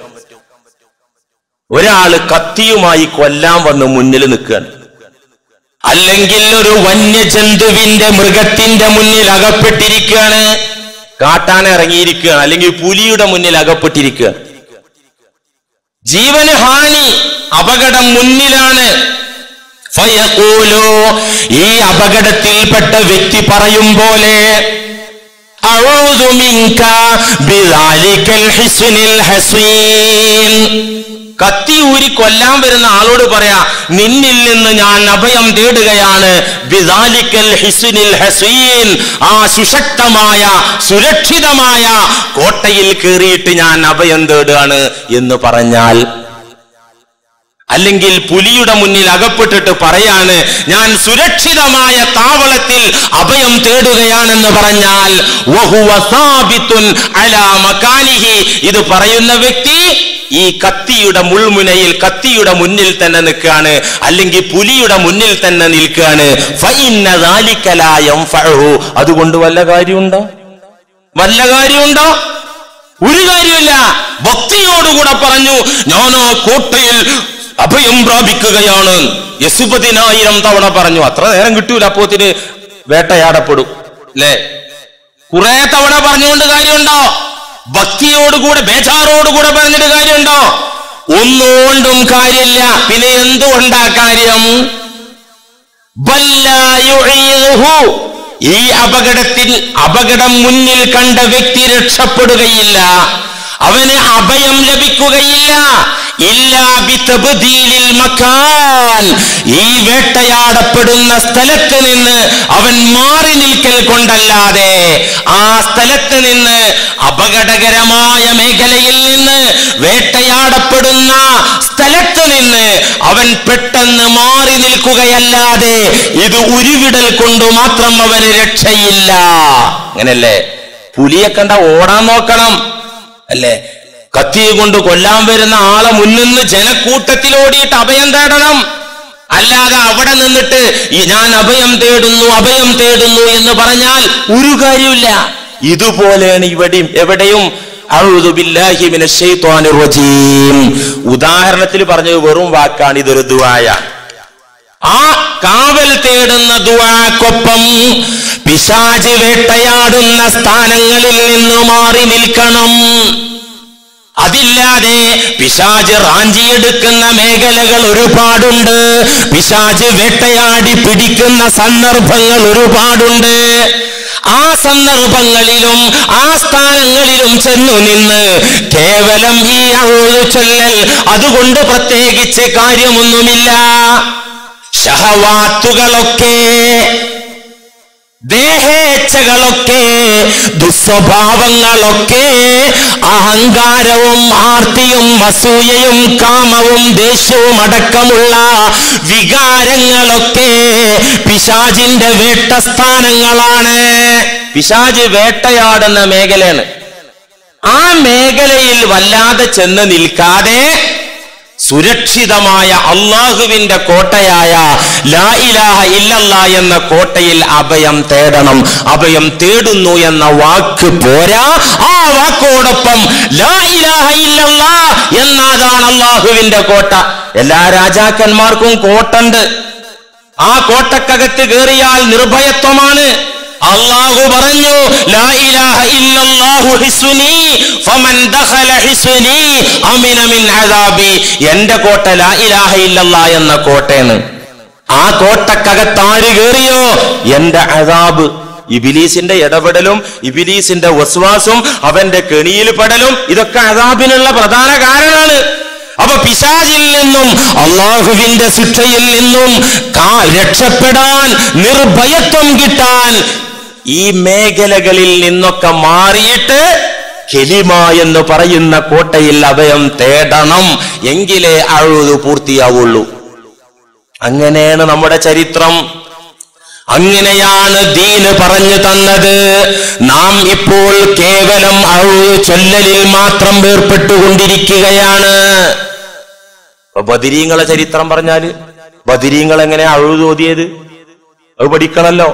ഒരാള് കത്തിയുമായി കൊല്ലാൻ വന്ന് മുന്നിൽ നിൽക്കുകയാണ് അല്ലെങ്കിൽ ഒരു വന്യജന്തുവിന്റെ മൃഗത്തിന്റെ മുന്നിൽ അകപ്പെട്ടിരിക്കുകയാണ് കാട്ടാൻ ഇറങ്ങിയിരിക്കുകയാണ് അല്ലെങ്കിൽ പുലിയുടെ മുന്നിൽ അകപ്പെട്ടിരിക്കുകയാണ് ജീവന് ഹാനി അപകടം മുന്നിലാണ് ഫയഖൂലു ഈ അപകടത്തിൽപ്പെട്ട വ്യക്തി പറയും പോലെ അഊദു മിൻക ബിദാലിക്കൽ ഹിസ്നിൽ ഹസീൻ കത്തി ഊരി കൊല്ലാൻ വരുന്ന ആളോട് പറയാ നിന്നിൽ നിന്ന് ഞാൻ അഭയം തേടുകയാണ് ബിദാലിക്കൽ ഹിസ്നിൽ ഹസീൻ ആ സുശക്തമായ സുരക്ഷിതമായ കോട്ടയിൽ കയറിയിട്ട് ഞാൻ അഭയം തേടുകയാണ് എന്ന് പറഞ്ഞാൽ അല്ലെങ്കിൽ പുലിയുടെ മുന്നിൽ അകപ്പെട്ടിട്ട് പറയാണ് ഞാൻ സുരക്ഷിതമായ താവളത്തിൽ അഭയം തേടുകയാണെന്ന് പറഞ്ഞാൽ വഹുവ സാബിത്തുൻ അലാ മകാനിഹി ഇത് പറയുന്ന വ്യക്തി ഈ കത്തിയുടെ മുൾമുനയിൽ കത്തിയുടെ മുന്നിൽ തന്നെ നിൽക്കുകയാണ് അല്ലെങ്കിൽ പുലിയുടെ മുന്നിൽ തന്നെ നിൽക്കുകയാണ് ഫഇന്ന ദാലിക ലാ യൻഫഉഹു. അതുകൊണ്ട് വല്ല കാര്യമുണ്ടോ വല്ല കാര്യമുണ്ടോ ഒരു കാര്യമില്ല ഭക്തിയോടുകൂടെ പറഞ്ഞു ഞാനോ കോട്ടയിൽ അഭയം പ്രാപിക്കുകയാണ് യസുപതിനായിരം തവണ പറഞ്ഞു അത്ര നേരം കിട്ടൂല അപ്പോത്തിന് വേട്ടയാടപ്പെടും അല്ലേ കുറെ തവണ പറഞ്ഞുകൊണ്ട് കാര്യമുണ്ടോ ഭക്തിയോടുകൂടെ ബേജാറോടുകൂടെ പറഞ്ഞിട്ട് കാര്യമുണ്ടോ ഒന്നുകൊണ്ടും കാര്യമില്ല പിന്നെ എന്തുകൊണ്ടാ കാര്യം ബല്ലാ യുഈദുഹു. ഈ അപകടത്തിൽ അപകടം മുന്നിൽ കണ്ട വ്യക്തി രക്ഷപ്പെടുകയില്ല അവന് അഭയം ലഭിക്കുകയില്ല ഇല്ലാ ബിതബ്ദീലിൽ മക്കാൻ ഈ വേട്ടയാടപ്പെടുന്ന സ്ഥലത്ത് നിന്ന് അവൻ മാറി നിൽക്കൽ കൊണ്ടല്ലാതെ ആ സ്ഥലത്ത് നിന്ന് അപകടകരമായ മേഖലയിൽ നിന്ന് വേട്ടയാടപ്പെടുന്ന സ്ഥലത്ത് നിന്ന് അവൻ പെട്ടെന്ന് മാറി നിൽക്കുകയല്ലാതെ ഇത് ഉരുവിടൽ കൊണ്ട് മാത്രം അവന് രക്ഷയില്ല അങ്ങനല്ലേ പുലിയെ കണ്ട ഓടാൻ നോക്കണം അല്ലേ കത്തി കൊണ്ട് കൊല്ലാൻ വരുന്ന ആളെ മുന്നിന്ന് ജനക്കൂട്ടത്തിൽ ഓടിയിട്ട് അഭയം തേടണം അല്ലാതെ അവിടെ നിന്നിട്ട് ഈ ഞാൻ അഭയം തേടുന്നു അഭയം തേടുന്നു എന്ന് പറഞ്ഞാൽ ഒരു കാര്യമില്ല ഇതുപോലെയാണ് ഇവിടെയും എവിടെയും അഊദു ബില്ലാഹി മിനശ് ശൈത്വാനിർ റജീം ഉദാഹരണത്തിൽ പറഞ്ഞത് വെറും വാക്കാണ് ഇതൊരു ദുആയ ആ കാവൽ തേടുന്ന ദുആക്കൊപ്പം പിശാച് വേട്ടയാടുന്ന സ്ഥാനങ്ങളിൽ നിന്ന് മാറി നിൽക്കണം അതില്ലാതെ പിശാജ് റാഞ്ചിയെടുക്കുന്ന മേഖലകൾ ഒരുപാടുണ്ട് പിശാജ് വേട്ടയാടി പിടിക്കുന്ന സന്ദർഭങ്ങൾ ഒരുപാടുണ്ട് ആ സന്ദർഭങ്ങളിലും ആ സ്ഥാനങ്ങളിലും ചെന്നു നിന്ന് കേവലം ഈ അഴുതു ചൊല്ലൽ അതുകൊണ്ട് പ്രത്യേകിച്ച് കാര്യമൊന്നുമില്ല ഷഹവാത്തുകളൊക്കെ ദേഹേച്ഛകളൊക്കെ ദുസ്വഭാവങ്ങളൊക്കെ അഹങ്കാരവും ആർത്തിയും അസൂയയും കാമവും ദേഷ്യവും അടക്കമുള്ള വികാരങ്ങളൊക്കെ പിശാജിന്റെ വേട്ടസ്ഥാനങ്ങളാണ് പിശാജ് വേട്ടയാടുന്ന മേഖലയാണ് ആ മേഖലയിൽ വല്ലാതെ ചെന്ന് നിൽക്കാതെ സുരക്ഷിതമായ അള്ളാഹുവിന്റെ കോട്ടയായ ലാ ഇലാഹ ഇല്ലല്ല എന്ന കോട്ടയിൽ അഭയം തേടണം അഭയം തേടുന്നു എന്ന വാക്ക് പോരാ ആ വാക്കോടൊപ്പം ലാ ഇലാഹ ഇല്ലല്ല എന്നതാണ് അള്ളാഹുവിന്റെ കോട്ട എല്ലാ രാജാക്കന്മാർക്കും കോട്ടുണ്ട് ആ കോട്ടക്കകത്ത് കയറിയാൽ നിർഭയത്വമാണ് അള്ളാഹു പറഞ്ഞു ലാ ഇലാഹ ഇല്ലല്ലാഹു ഹിസ്നി ഫമൻ ദഖല ഹിസ്നി അമിന മിൻ അദാബി എന്റെ കോട്ട ലാ ഇലാഹ ഇല്ലല്ലാ എന്ന കോട്ടയാണ് ആ കോട്ടക്കകത്ത് ആര് കയറിയോ എന്റെ അദാബ് ഇബിലീസിന്റെ ഇടപെടലും ഇബിലീസിന്റെ വസ്വാസും അവന്റെ കെണിയിൽ പെടലും ഇതൊക്കെ അദാബിനുള്ള പ്രധാന കാരണമാണ് അപ്പൊ പിശാചിൽ നിന്നും അള്ളാഹുവിന്റെ ശിക്ഷയിൽ നിന്നും കാ- രക്ഷപ്പെടാൻ നിർഭയത്വം കിട്ടാൻ ഈ മേഖലകളിൽ നിന്നൊക്കെ മാറിയിട്ട് കെലിമ എന്ന് പറയുന്ന കോട്ടയിൽ അഭയം തേടണം എങ്കിലേ അഴുതു പൂർത്തിയാവുള്ളൂ അങ്ങനെയാണ് നമ്മുടെ ചരിത്രം അങ്ങനെയാണ് ദീന് പറഞ്ഞു തന്നത് നാം ഇപ്പോൾ കേവലം അഴുതു ചൊല്ലലിൽ മാത്രം ഏർപ്പെട്ടുകൊണ്ടിരിക്കുകയാണ് അപ്പൊ ബദിരീങ്ങളെ ചരിത്രം പറഞ്ഞാല് ബദിരീങ്ങൾ എങ്ങനെ അഴുതു ഓതിയത് അത് പഠിക്കണല്ലോ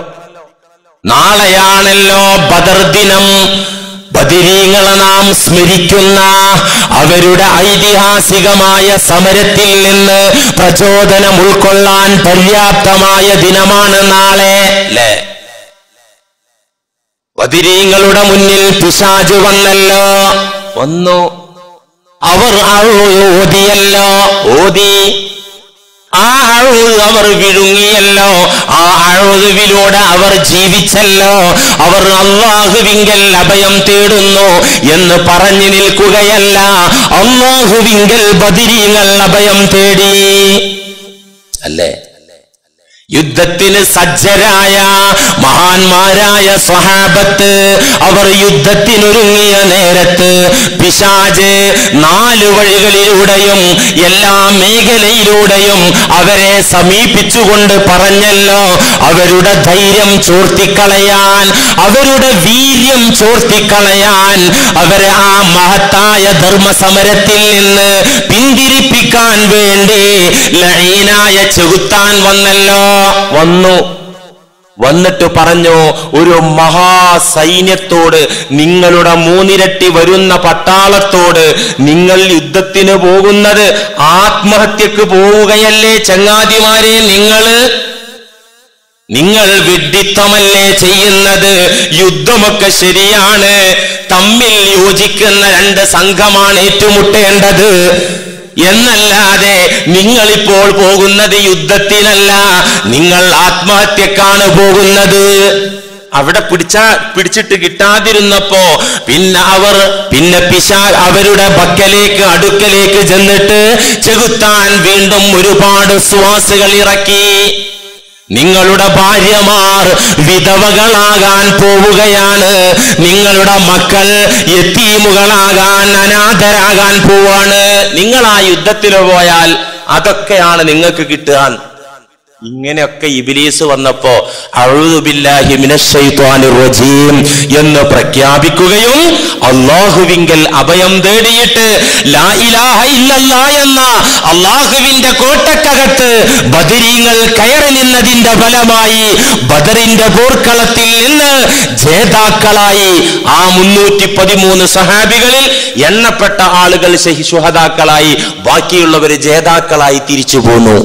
നാളെയാണല്ലോ ബദർ ദിനം ബദിരീങ്ങളെ നാം സ്മരിക്കുന്ന അവരുടെ ഐതിഹാസികമായ സമരത്തിൽ നിന്ന് പ്രചോദനം ഉൾക്കൊള്ളാൻ പര്യാപ്തമായ ദിനമാണ് നാളെ അല്ലേ ബദിരീങ്ങളുടെ മുന്നിൽ പിശാജ് വന്നല്ലോ വന്നു അവർ അഴു- ഓതിയല്ലോ ഓതി ആ അഴുത് അവർ വിഴുങ്ങിയല്ലോ ആ അഴുതുവിലൂടെ അവർ ജീവിച്ചല്ലോ അവർ അള്ളാഹുവിങ്കൽ അഭയം തേടുന്നു എന്ന് പറഞ്ഞു നിൽക്കുകയല്ല അള്ളാഹുവിങ്കൽ ബദിരീങ്ങൾ അഭയം തേടി അല്ലേ യുദ്ധത്തിന് സജ്ജരായ മഹാന്മാരായ സ്വഹാബത്ത് അവർ യുദ്ധത്തിനൊരുങ്ങിയ നേരത്ത് പിശാജ് നാല് വഴികളിലൂടെയും എല്ലാ മേഖലയിലൂടെയും അവരെ സമീപിച്ചുകൊണ്ട് പറഞ്ഞല്ലോ അവരുടെ ധൈര്യം ചോർത്തിക്കളയാൻ അവരുടെ വീര്യം ചോർത്തിക്കളയാൻ അവരെ ആ മഹത്തായ ധർമ്മസമരത്തിൽ നിന്ന് പിന്തിരിപ്പിക്കാൻ വേണ്ടി ലഈനായ ചെകുത്താൻ വന്നല്ലോ വന്നു വന്നിട്ട് പറഞ്ഞു ഒരു മഹാസൈന്യത്തോട് നിങ്ങളുടെ മൂന്നിരട്ടി വരുന്ന പട്ടാളത്തോട് നിങ്ങൾ യുദ്ധത്തിന് പോകുന്നത് ആത്മഹത്യക്ക് പോവുകയല്ലേ ചങ്ങാതിമാരെ നിങ്ങള് നിങ്ങൾ വിഡ്ഢിത്തമല്ലേ ചെയ്യുന്നത് യുദ്ധമൊക്കെ ശരിയാണ് തമ്മിൽ യോജിക്കുന്ന രണ്ട് സംഘമാണ് ഏറ്റുമുട്ടേണ്ടത് എന്നല്ലാതെ നിങ്ങളിപ്പോൾ പോകുന്നത് യുദ്ധത്തിനല്ല നിങ്ങൾ ആത്മഹത്യക്കാണ് പോകുന്നത് അവിടെ പിടിച്ച പിടിച്ചിട്ട് കിട്ടാതിരുന്നപ്പോ പിന്നെ അവർ പിന്നെ പിശാ അവരുടെ പക്കലേക്ക് അടുക്കലേക്ക് ചെന്നിട്ട് ചെകുത്താൻ വീണ്ടും ഒരുപാട് ശ്വാസുകൾ ഇറക്കി നിങ്ങളുടെ ഭാര്യമാർ വിധവകളാകാൻ പോവുകയാണ് നിങ്ങളുടെ മക്കൾ എത്തീമുകളാകാൻ അനാഥരാകാൻ പോവാണ് നിങ്ങൾ ആ യുദ്ധത്തിന് പോയാൽ അതൊക്കെയാണ് നിങ്ങൾക്ക് കിട്ടുക ഇങ്ങനെയൊക്കെ ഇബിലീസ് വന്നപ്പോ അഴുതുബില്ലാഹി മിനശ്ശൈത്വാനിർ റജീം എന്ന് പ്രഖ്യാപിക്കുകയും അള്ളാഹുവിങ്കൽ അഭയം തേടിയിട്ട് ലാ ഇലാഹ ഇല്ലല്ലാ എന്ന അള്ളാഹുവിന്റെ കോട്ടക്കകത്ത് ബദരീങ്ങൾ കയറി നിന്നതിന്റെ ഫലമായി ബദറിന്റെ പോർക്കളത്തിൽ നിന്ന് ജേതാക്കളായി ആ മുന്നൂറ്റി പതിമൂന്ന് സഹാബികളിൽ എണ്ണപ്പെട്ട ആളുകൾ ശഹി ശുഹദാക്കളായി ബാക്കിയുള്ളവര് ജേതാക്കളായി തിരിച്ചു പോന്നു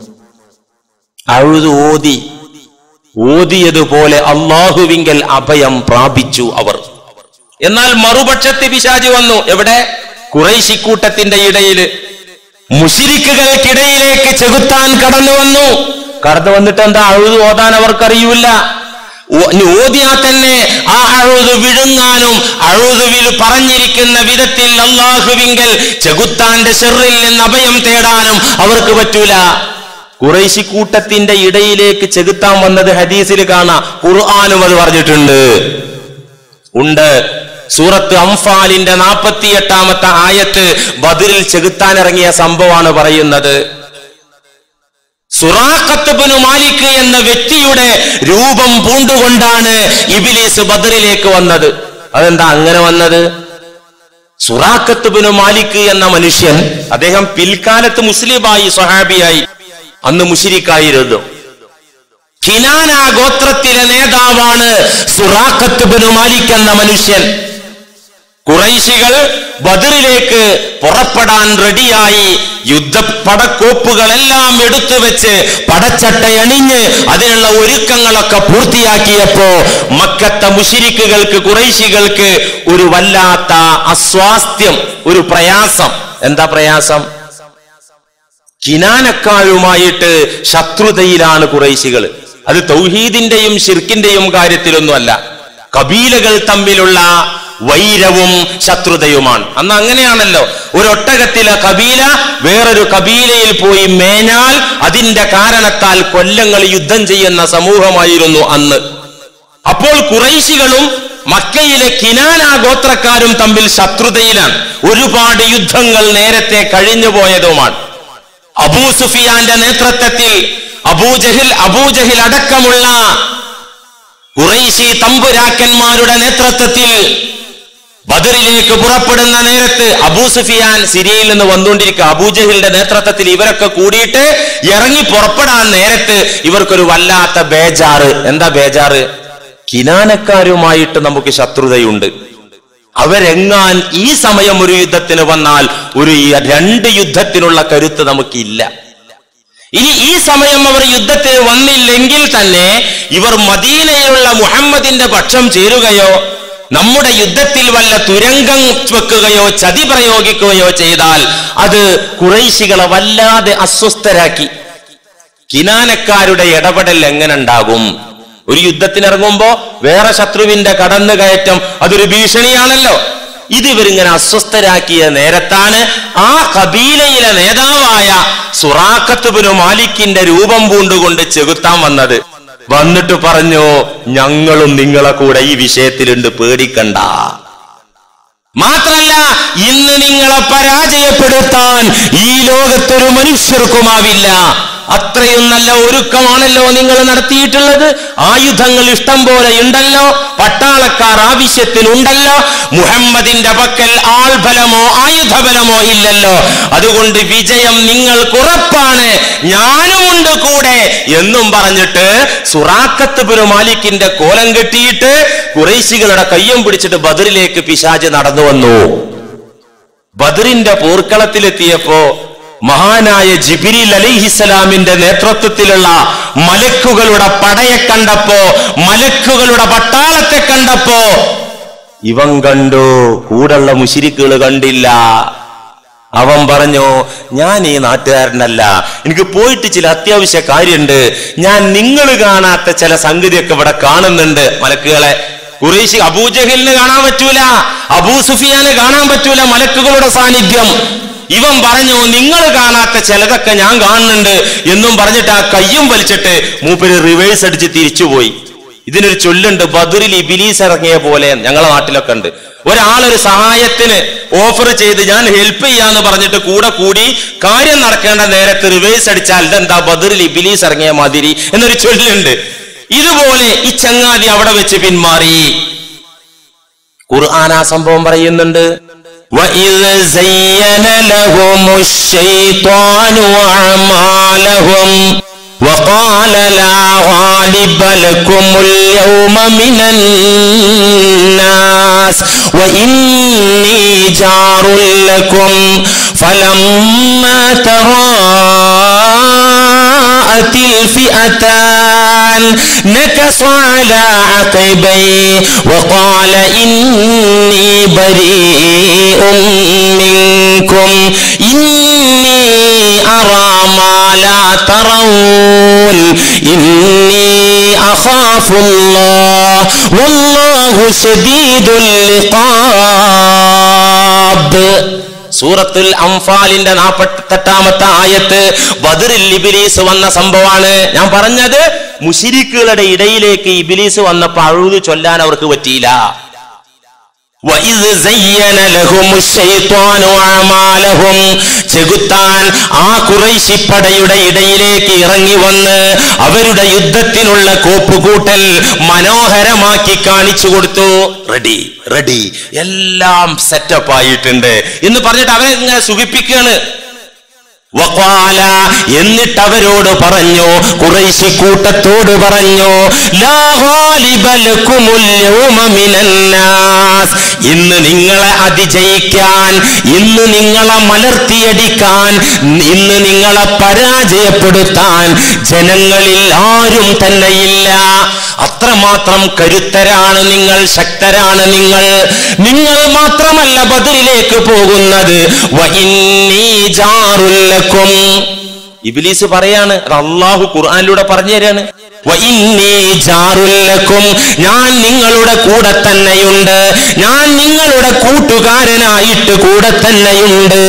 അഴുതു ഓതി ഓതിയതുപോലെ അള്ളാഹുവിങ്കൽ അഭയം പ്രാപിച്ചു അവർ എന്നാൽ മറുപക്ഷത്തെ പിശാജ് വന്നു എവിടെ കുറൈശിക്കൂട്ടത്തിന്റെ ഇടയിൽ മുഷിരിക്കുകൾക്കിടയിലേക്ക് ചെകുത്താൻ കടന്നു വന്നു കടന്നു വന്നിട്ട് എന്താ അഴുതു ഓതാൻ അവർക്കറിയൂല ഓ- ഇനി ഓതിയാൽ തന്നെ ആ അഴുതു വിഴുങ്ങാനും അഴുതുവിൽ പറഞ്ഞിരിക്കുന്ന വിധത്തിൽ അള്ളാഹുവിങ്കൽ ചെകുത്താന്റെ ഷെറിൽ നിന്ന് അഭയം തേടാനും അവർക്ക് പറ്റൂല കുറേശി കൂട്ടത്തിന്റെ ഇടയിലേക്ക് ചെകുത്താൻ വന്നത് ഹദീസിൽ കാണാം ഖുർആാനും അത് പറഞ്ഞിട്ടുണ്ട് ഉണ്ട് സൂറത്ത് അംഫാലിന്റെ നാൽപ്പത്തി എട്ടാമത്തെ ആയത്ത് ബദറിൽ ചെകുത്താൻ ഇറങ്ങിയ സംഭവമാണ് പറയുന്നത് സുറാഖത്തുബിനു മാലിക് എന്ന വ്യക്തിയുടെ രൂപം പൂണ്ടുകൊണ്ടാണ് ഇബിലീസ് ബദറിലേക്ക് വന്നത് അതെന്താ അങ്ങനെ വന്നത് സുറാഖത്തുബിനു മാലിക് എന്ന മനുഷ്യൻ അദ്ദേഹം പിൽക്കാലത്ത് മുസ്ലിമായി സ്വഹാബിയായി അന്ന് മുഷിരിക്കായിരുന്നു കിനാന ഗോത്രത്തിലെ നേതാവാണ് സുറാഖത്തുബിനു മാലിക് എന്ന മനുഷ്യൻ കുറൈശികൾ ബദറിലേക്ക് പുറപ്പെടാൻ റെഡിയായി യുദ്ധപ്പടക്കോപ്പുകളെല്ലാം എടുത്തു വെച്ച് പടച്ചട്ടയണിഞ്ഞ് അതിനുള്ള ഒരുക്കങ്ങളൊക്കെ പൂർത്തിയാക്കിയപ്പോ മക്കത്തെ മുഷിരിക്കുകൾക്ക് കുറൈശികൾക്ക് ഒരു വല്ലാത്ത അസ്വാസ്ഥ്യം ഒരു പ്രയാസം എന്താ പ്രയാസം കിനാനക്കാരുമായിട്ട് ശത്രുതയിലാണ് കുറൈശികൾ അത് തൗഹീദിന്റെയും ഷിർക്കിന്റെയും കാര്യത്തിലൊന്നുമല്ല കബീലകൾ തമ്മിലുള്ള വൈരവും ശത്രുതയുമാണ് അന്ന് അങ്ങനെയാണല്ലോ ഒരു ഒട്ടകത്തിലെ കബീല വേറൊരു കബീലയിൽ പോയി മേഞ്ഞാൽ അതിന്റെ കാരണത്താൽ കൊല്ലങ്ങൾ യുദ്ധം ചെയ്യുന്ന സമൂഹമായിരുന്നു അന്ന് അപ്പോൾ കുറൈശികളും മക്കയിലെ കിനാന ഗോത്രക്കാരും തമ്മിൽ ശത്രുതയിലാണ് ഒരുപാട് യുദ്ധങ്ങൾ നേരത്തെ കഴിഞ്ഞു പോയതുമാണ് അബൂ സുഫിയാന്റെ നേതൃത്വത്തിൽ അബൂജഹിൽ അബൂജഹിൽ അടക്കമുള്ള കുറൈശി തമ്പുരാക്കന്മാരുടെ നേതൃത്വത്തിൽ ബദറിലേക്ക് പുറപ്പെടുന്ന നേരത്ത് അബൂ സുഫിയാൻ സിരിയയിൽ നിന്ന് വന്നുകൊണ്ടിരിക്കുക അബൂജഹിലിന്റെ നേതൃത്വത്തിൽ ഇവരൊക്കെ കൂടിയിട്ട് ഇറങ്ങി പുറപ്പെടാൻ നേരത്ത് ഇവർക്കൊരു വല്ലാത്ത ബേജാറ് എന്താ ബേജാറ് കിനാനക്കാരുമായിട്ട് നമുക്ക് ശത്രുതയുണ്ട് അവരെങ്ങാൻ ഈ സമയം ഒരു യുദ്ധത്തിന് വന്നാൽ ഒരു ഈ രണ്ട് യുദ്ധത്തിനുള്ള കരുത്ത് നമുക്കില്ല ഇനി ഈ സമയം അവർ യുദ്ധത്തിന് വന്നില്ലെങ്കിൽ തന്നെ ഇവർ മദീനയിലുള്ള മുഹമ്മദിന്റെ പക്ഷം ചേരുകയോ നമ്മുടെ യുദ്ധത്തിൽ വല്ല തുരങ്കം വെക്കുകയോ ചതി പ്രയോഗിക്കുകയോ ചെയ്താൽ അത് കുറൈശികളെ വല്ലാതെ അസ്വസ്ഥരാക്കി കിനാനക്കാരുടെ ഇടപെടൽ എങ്ങനെ ഉണ്ടാകും ഒരു യുദ്ധത്തിനിറങ്ങുമ്പോ വേറെ ശത്രുവിന്റെ കടന്നുകയറ്റം അതൊരു ഭീഷണിയാണല്ലോ ഇത് ഇവരിങ്ങനെ അസ്വസ്ഥരാക്കിയ നേരത്താണ് ആ കബീലയിലെ നേതാവായ സുറാഖത്തുബിനു മാലിക്കിന്റെ രൂപം പൂണ്ടുകൊണ്ട് ചെകുത്താൻ വന്നത് വന്നിട്ട് പറഞ്ഞു ഞങ്ങളും നിങ്ങളെ കൂടെ ഈ വിഷയത്തിലുണ്ട് പേടിക്കണ്ട മാത്രല്ല ഇന്ന് നിങ്ങളെ പരാജയപ്പെടുത്താൻ ഈ ലോകത്തൊരു മനുഷ്യർക്കുമാവില്ല അത്രയും നല്ല ഒരുക്കമാണല്ലോ നിങ്ങൾ നടത്തിയിട്ടുള്ളത് ആയുധങ്ങൾ ഇഷ്ടം പോലെ ഉണ്ടല്ലോ പട്ടാളക്കാർ ആവശ്യത്തിനുണ്ടല്ലോ മുഹമ്മദിന്റെ പക്കൽ ആൾബലമോ ആയുധബലമോ ഇല്ലല്ലോ അതുകൊണ്ട് വിജയം നിങ്ങൾക്ക് ഉറപ്പാണ് ഞാനുമുണ്ട് കൂടെ എന്നും പറഞ്ഞിട്ട് സുറാക്കത്ത് ബിനു മാലിക്കിന്റെ കോലം കെട്ടിയിട്ട് കുറേശികളുടെ കയ്യും പിടിച്ചിട്ട് ബദറിലേക്ക് പിശാജ് നടന്നു വന്നു ബദറിന്റെ പോർക്കളത്തിലെത്തിയപ്പോ മഹാനായ ജിബിരിൽ അലിഹിസലാമിന്റെ നേതൃത്വത്തിലുള്ള മലക്കുകളുടെ പടയെ കണ്ടപ്പോ മലക്കുകളുടെ പട്ടാളത്തെ കണ്ടപ്പോ ഇവൻ കണ്ടു കൂടുള്ള മുഷിരിക്കുകൾ കണ്ടില്ല അവൻ പറഞ്ഞു ഞാൻ ഈ നാട്ടുകാരനല്ല എനിക്ക് പോയിട്ട് ചില അത്യാവശ്യ കാര്യമുണ്ട് ഞാൻ നിങ്ങൾ കാണാത്ത ചില സംഗതിയൊക്കെ ഇവിടെ കാണുന്നുണ്ട് മലക്കുകളെ കുറേശി അബൂജഹലിന് കാണാൻ പറ്റൂല അബൂ സുഫിയാന് കാണാൻ പറ്റൂല മലക്കുകളുടെ സാന്നിധ്യം ഇവൻ പറഞ്ഞു നിങ്ങൾ കാണാത്ത ചിലതൊക്കെ ഞാൻ കാണുന്നുണ്ട് എന്നും പറഞ്ഞിട്ട് ആ കയ്യും വലിച്ചിട്ട് മൂപ്പര് റിവേഴ്സ് അടിച്ച് തിരിച്ചുപോയി ഇതിനൊരു ചൊല്ലുണ്ട് ബദറിൽ ഇബിലീസ് ഇറങ്ങിയ പോലെ ഞങ്ങളെ നാട്ടിലൊക്കെ ഉണ്ട് ഒരാളൊരു സഹായത്തിന് ഓഫർ ചെയ്ത് ഞാൻ ഹെൽപ്പ് ചെയ്യാന്ന് പറഞ്ഞിട്ട് കൂടെ കൂടി കാര്യം നടക്കേണ്ട നേരത്ത് റിവേഴ്സ് അടിച്ചാൽ ഇതെന്താ ബദറിൽ ഇബിലീസ് ഇറങ്ങിയ മാതിരി എന്നൊരു ചൊല്ലുണ്ട് ഇതുപോലെ ഈ ചങ്ങാതി അവിടെ വെച്ച് പിന്മാറി ഖുർആൻ ആ സംഭവം പറയുന്നുണ്ട് وَإِذْ زَيَّنَ لَهُمُ الشَّيْطَانُ أَعْمَالَهُمْ وقال لا غالب لكم اليوم من الناس وإني جار لكم فلما تراءت الفئتان نكص على عقبيه وقال إني بريء منكم إني أرى ما لا ترون إني أخاف الله والله شديد العقاب സൂറത്തുൽ അംഫാലിന്റെ നാൽപ്പത്തെട്ടാമത്തെ ആയത്ത് ബദറിൽ ഇബിലീസ് വന്ന സംഭവമാണ് ഞാൻ പറഞ്ഞത് മുഷിരിക്കുകളുടെ ഇടയിലേക്ക് ഇബിലീസ് വന്നപ്പോൾ അഴുതു ചൊല്ലാൻ അവർക്ക് പറ്റിയില്ല وَإِذْ زَيَّنَ لَهُمُ الشَّيْطَانُ أَعْمَالَهُمْ ചെകുത്താൻ ആ കുറൈശിപ്പടയുടെ ഇടയിലേക്ക് ഇറങ്ങി വന്ന് അവരുടെ യുദ്ധത്തിനുള്ള കോപ്പുകൂട്ടൽ മനോഹരമാക്കി കാണിച്ചു കൊടുത്തു റെഡി റെഡി എല്ലാം സെറ്റപ്പ് ആയിട്ടുണ്ട് എന്ന് പറഞ്ഞിട്ട് അവരെ ഇങ്ങനെ സുഖിപ്പിക്കുകയാണ് വഖാല എന്നിട്ട് അവരോട് പറഞ്ഞു കുറേശി കൂട്ടത്തോട് പറഞ്ഞു ലാ ഗാലിബ ലക്കുമുൽ യൗമ മിനന്നാസ് ഇന്ന് നിങ്ങളെ അതിജയിക്കാൻ ഇന്ന് നിങ്ങളെ മലർത്തിയടിക്കാൻ ഇന്ന് നിങ്ങളെ പരാജയപ്പെടുത്താൻ ജനങ്ങളിൽ ആരും തന്നെയില്ല അത്രമാത്രം കരുത്തരാണ് നിങ്ങൾ ശക്തരാണ് നിങ്ങൾ നിങ്ങൾ മാത്രമല്ല ബദറിലേക്ക് പോകുന്നത് വഇന്നീ ജാറുല്ലക്കും ഇബിലീസ് പറയാണ് അത് അള്ളാഹു ഖുർആനിലൂടെ പറഞ്ഞു തരാണ് വഇന്നീ ജാറുല്ലക്കും ഞാൻ നിങ്ങളുടെ കൂടെ തന്നെയുണ്ട് ഞാൻ നിങ്ങളുടെ കൂട്ടുകാരനായിട്ട് കൂടെ തന്നെയുണ്ട്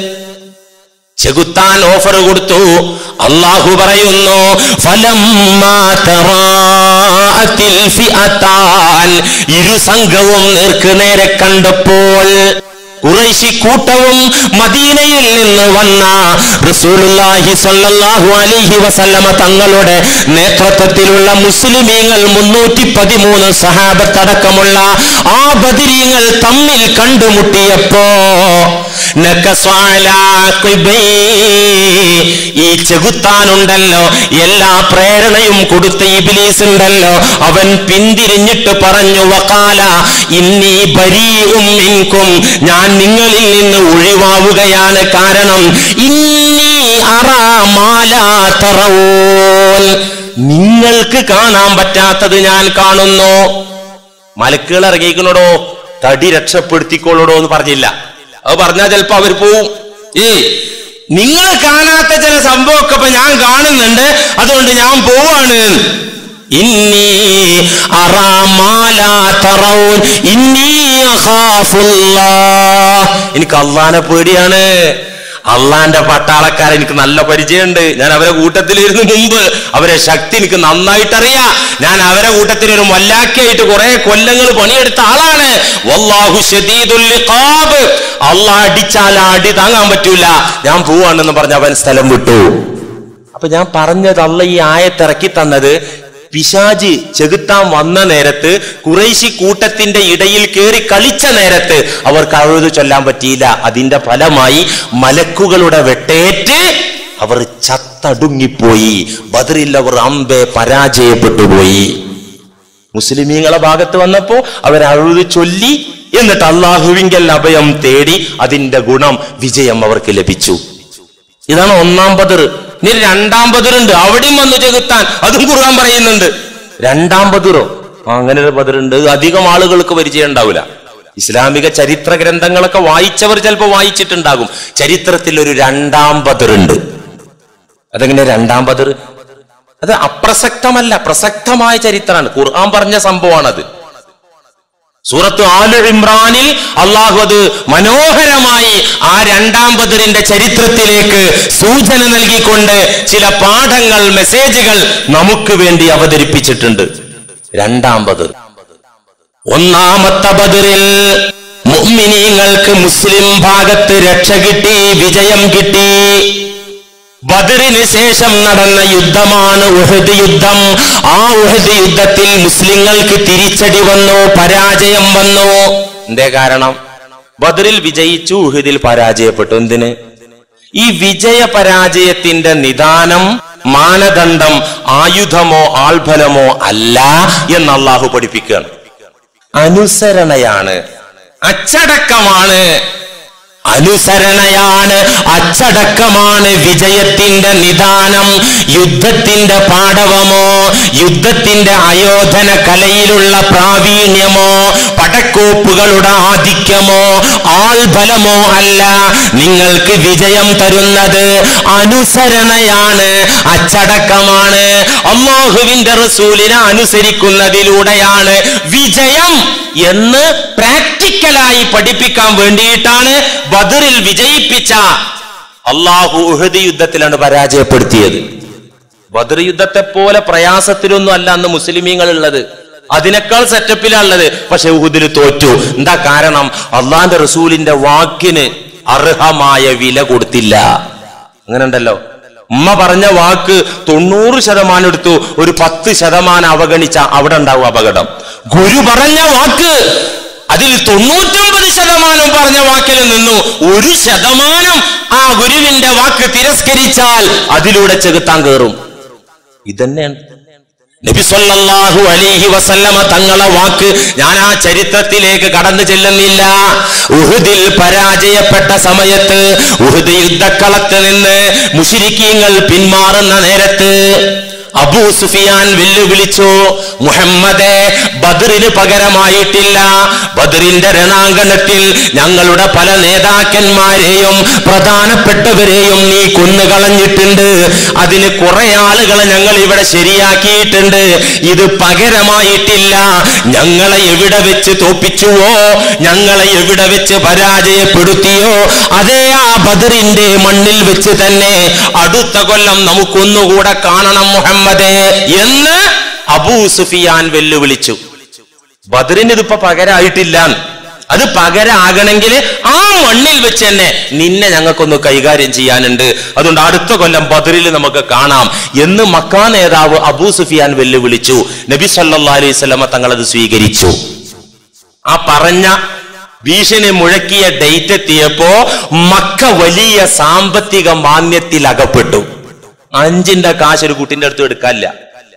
ചെകുത്താൻ ഓഫർ കൊടുത്തു അള്ളാഹു പറയുന്നു ഫലമ്മാ തറാഅത്തിൽ ഫിഅതാൻ ഇരു സംഘവും നേർക്ക് നേരെ കണ്ടപ്പോൾ കുറേശി കൂട്ടവും മദീനയിൽ നിന്ന് വന്ന റസൂലുള്ളാഹി സ്വല്ലല്ലാഹു അലൈഹി വസല്ലമ തങ്ങളുടെ നേതൃത്വത്തിലുള്ള മുസ്ലിമീങ്ങൾ മുന്നൂറ്റി പതിമൂന്ന് സഹാബത്തടക്കമുള്ള ആ ബദിരീങ്ങൾ തമ്മിൽ കണ്ടുമുട്ടിയപ്പോ നക്കസ്വാലാ ഖിബൈ. ഈ ചെകുത്താനുണ്ടല്ലോ എല്ലാ പ്രേരണയും കൊടുത്ത ഇബിലീസ് ഉണ്ടല്ലോ അവൻ പിന്തിരിഞ്ഞിട്ട് പറഞ്ഞു വക്കാല ഇന്നി ബരീഉം മിൻകും ഞാൻ നിങ്ങളിൽ നിന്ന് ഒഴിവാവുകയാണ് കാരണം ഇന്നി അറാ മാലാ തറവൂൻ നിങ്ങൾക്ക് കാണാൻ പറ്റാത്തത് ഞാൻ കാണുന്നു മലക്കുകൾ ഇറങ്ങിക്കണോടോ തടി രക്ഷപ്പെടുത്തിക്കോളോടോ എന്ന് പറഞ്ഞില്ല അത് പറഞ്ഞാൽ ചിലപ്പോ അവർ പോവും ഏ നിങ്ങൾ കാണാത്ത ചില സംഭവമൊക്കെ ഇപ്പൊ ഞാൻ കാണുന്നുണ്ട് അതുകൊണ്ട് ഞാൻ പോവാണ് ഇന്നി അറാമാലാ തറൗൻ ഇന്നി അഖാഫുല്ലാഹ് എനിക്ക് അള്ളാനെ പേടിയാണ് അള്ളാന്റെ പട്ടാളക്കാരെ എനിക്ക് നല്ല പരിചയമുണ്ട് ഞാൻ അവരെ കൂട്ടത്തിലിരുന്ന് മുമ്പ് അവരെ ശക്തി എനിക്ക് നന്നായിട്ട് അറിയാം ഞാൻ അവരെ കൂട്ടത്തിൽ ഒരു മല്ലാക്കിയായിട്ട് കുറെ കൊല്ലങ്ങൾ പണിയെടുത്ത ആളാണ് വല്ലാഹു ശദീദുൽ ഇഖാബ് അള്ളാഹ് അടിച്ചാൽ ആ അടി താങ്ങാൻ പറ്റൂല ഞാൻ പോവാണെന്ന് പറഞ്ഞ് അവൻ സ്ഥലം വിട്ടു അപ്പൊ ഞാൻ പറഞ്ഞത് അല്ല ഈ ആയത്തിറക്കി തന്നത് പിശാജ് ചെകുത്താൻ വന്ന നേരത്ത് കുറേശി കൂട്ടത്തിന്റെ ഇടയിൽ കയറി കളിച്ച നേരത്ത് അവർക്ക് അഴുത് ചൊല്ലാൻ പറ്റിയില്ല അതിന്റെ ഫലമായി മലക്കുകളുടെ വെട്ടേറ്റ് അവർ ചത്തടുങ്ങിപ്പോയി ബദറിൽ അവർ അമ്പെ പരാജയപ്പെട്ടു പോയി മുസ്ലിമീങ്ങളെ ഭാഗത്ത് വന്നപ്പോ അവർ അഴുത് ചൊല്ലി എന്നിട്ട് അള്ളാഹുവിങ്കൽ അഭയം തേടി അതിന്റെ ഗുണം വിജയം അവർക്ക് ലഭിച്ചു ഇതാണ് ഒന്നാം ബദർ ഇനി രണ്ടാം ബദറുണ്ട് അവിടെയും വന്നു ചെകുത്താൻ അതും ഖുർആൻ പറയുന്നുണ്ട് രണ്ടാം ബദറോ ആ, അങ്ങനെ ഒരു ബദറുണ്ട് ഇത് അധികം ആളുകൾക്ക് പരിചയം ഉണ്ടാവില്ല ഇസ്ലാമിക ചരിത്ര ഗ്രന്ഥങ്ങളൊക്കെ വായിച്ചവർ ചിലപ്പോൾ വായിച്ചിട്ടുണ്ടാകും ചരിത്രത്തിൽ ഒരു രണ്ടാം ബദറുണ്ട് അതെങ്ങനെ രണ്ടാം ബദർ അത് അപ്രസക്തമല്ല പ്രസക്തമായ ചരിത്രമാണ് ഖുർആൻ പറഞ്ഞ സംഭവമാണത് സൂറത്ത് ആലു ഇമ്രാനിൽ അള്ളാഹു അത് മനോഹരമായി ആ രണ്ടാം ബദറിന്റെ ചരിത്രത്തിലേക്ക് സൂചന നൽകിക്കൊണ്ട് ചില പാഠങ്ങൾ മെസ്സേജുകൾ നമുക്ക് വേണ്ടി അവതരിപ്പിച്ചിട്ടുണ്ട് രണ്ടാം ബദർ ഒന്നാമത്തെ ബദറിൽ മുഅ്മിനീങ്ങൾക്ക് മുസ്ലിം ഭാഗത്ത് രക്ഷ കിട്ടി വിജയം കിട്ടി ബദറിന് ശേഷം നടന്ന യുദ്ധമാണ് ഉഹദ് യുദ്ധം ആ ഉഹദ് യുദ്ധത്തിൽ മുസ്ലിങ്ങൾക്ക് തിരിച്ചടി വന്നു പരാജയം വന്നു എന്തേ കാരണം ബദറിൽ വിജയിച്ചു ഉഹദിൽ പരാജയപ്പെട്ടു എന്തിന് ഈ വിജയ പരാജയത്തിന്റെ നിദാനം മാനദണ്ഡം ആയുധമോ ആൾബലമോ അല്ല എന്ന് അള്ളാഹു പഠിപ്പിക്കുകയാണ് അനുസരണയാണ് അച്ചടക്കമാണ് അനുസരണയാണ് അച്ചടക്കമാണ് വിജയത്തിന്റെ നിദാനം യുദ്ധത്തിന്റെ പാടവമോ യുദ്ധത്തിന്റെ ആയോധന കലയിലുള്ള പ്രാവീണ്യമോ പടക്കോപ്പുകളുടെ ആധിക്യമോ ആൾബലമോ അല്ല നിങ്ങൾക്ക് വിജയം തരുന്നത് അനുസരണയാണ് അച്ചടക്കമാണ് അള്ളാഹുവിന്റെ റസൂലിനെ അനുസരിക്കുന്നതിലൂടെയാണ് വിജയം എന്ന് പ്രാക്ടിക്കലായി പഠിപ്പിക്കാൻ വേണ്ടിയിട്ടാണ് ബദറിൽ വിജയിപ്പിച്ച അള്ളാഹു ഉഹദ് യുദ്ധത്തിലാണ് പരാജയപ്പെടുത്തിയത് ബദർ യുദ്ധത്തെ പോലെ പ്രയാസത്തിലൊന്നും അല്ല അന്ന് മുസ്ലിമീങ്ങൾ ഉള്ളത് അതിനേക്കാൾ സെറ്റപ്പിലുള്ളത് പക്ഷെ ഉഹുദിൽ തോറ്റു എന്താ കാരണം അള്ളാന്റെ റസൂലിന്റെ വാക്കിന് അർഹമായ വില കൊടുത്തില്ല അങ്ങനെ ഉണ്ടല്ലോ ഉമ്മ പറഞ്ഞ വാക്ക് തൊണ്ണൂറ് ശതമാനം എടുത്തു ഒരു പത്ത് ശതമാനം അവഗണിച്ച അവിടെ ഉണ്ടാവും അപകടം ഗുരു പറഞ്ഞ വാക്ക് അതിൽ തൊണ്ണൂറ്റൊമ്പത് ശതമാനം പറഞ്ഞ വാക്കിൽ നിന്നു ഒരു ശതമാനം ആ ഗുരുവിന്റെ വാക്ക് തിരസ്കരിച്ചാൽ അതിലൂടെ ചെകുത്താൻ കയറും ഇതന്നെയാണ് നബി സല്ലല്ലാഹു അലൈഹി വസല്ലമ തങ്ങളെ വാക്ക് ഞാൻ ആ ചരിത്രത്തിലേക്ക് കടന്നു ചെല്ലുന്നില്ല ഉഹുദിൽ പരാജയപ്പെട്ട സമയത്ത് ഉഹുദ് യുദ്ധക്കളത്ത് നിന്ന് മുഷിരിക്കീങ്ങൾ പിന്മാറുന്ന നേരത്ത് അബൂ സുഫിയാൻ വെല്ലുവിളിച്ചു മുഹമ്മദെ ബദറിന് പകരമായിട്ടില്ല ബദറിന്റെ രണാങ്കണത്തിൽ ഞങ്ങളുടെ പല നേതാക്കന്മാരെയും പ്രധാനപ്പെട്ടവരെയും നീ കൊന്നുകളഞ്ഞിട്ടുണ്ട് അതിന് കുറെ ആളുകളെ ഞങ്ങൾ ഇവിടെ ശരിയാക്കിയിട്ടുണ്ട് ഇത് പകരമായിട്ടില്ല ഞങ്ങളെ എവിടെ വെച്ച് തോപ്പിച്ചുവോ ഞങ്ങളെ എവിടെ വെച്ച് പരാജയപ്പെടുത്തിയോ അതേ ആ ബദറിന്റെ മണ്ണിൽ വെച്ച് തന്നെ അടുത്ത കൊല്ലം നമുക്കൊന്നുകൂടെ കാണണം മുഹമ്മദേ എന്ന് അബൂ സുഫിയാൻ വെല്ലുവിളിച്ചു ബദറിന് ഇതിപ്പോ പകരമായിട്ടില്ല അത് പകരാകണമെങ്കിൽ ആ മണ്ണിൽ വെച്ച് തന്നെ നിന്നെ ഞങ്ങൾക്കൊന്ന് കൈകാര്യം ചെയ്യാനുണ്ട് അതുകൊണ്ട് അടുത്ത കൊല്ലം ബദറിൽ നമുക്ക് കാണാം എന്ന് മക്കാ നേതാവ് അബൂ സുഫിയാൻ വെല്ലുവിളിച്ചു നബി സല്ലാ അലൈഹി സ്വലമ തങ്ങൾ അത് സ്വീകരിച്ചു ആ പറഞ്ഞ ഭീഷണി മുഴക്കിയ ഡേറ്റ് എത്തിയപ്പോ മക്ക വലിയ സാമ്പത്തിക മാന്യത്തിൽ അകപ്പെട്ടു അഞ്ചിന്റെ കാശ് ഒരു കുട്ടിന്റെ അടുത്ത് എടുക്കാനില്ല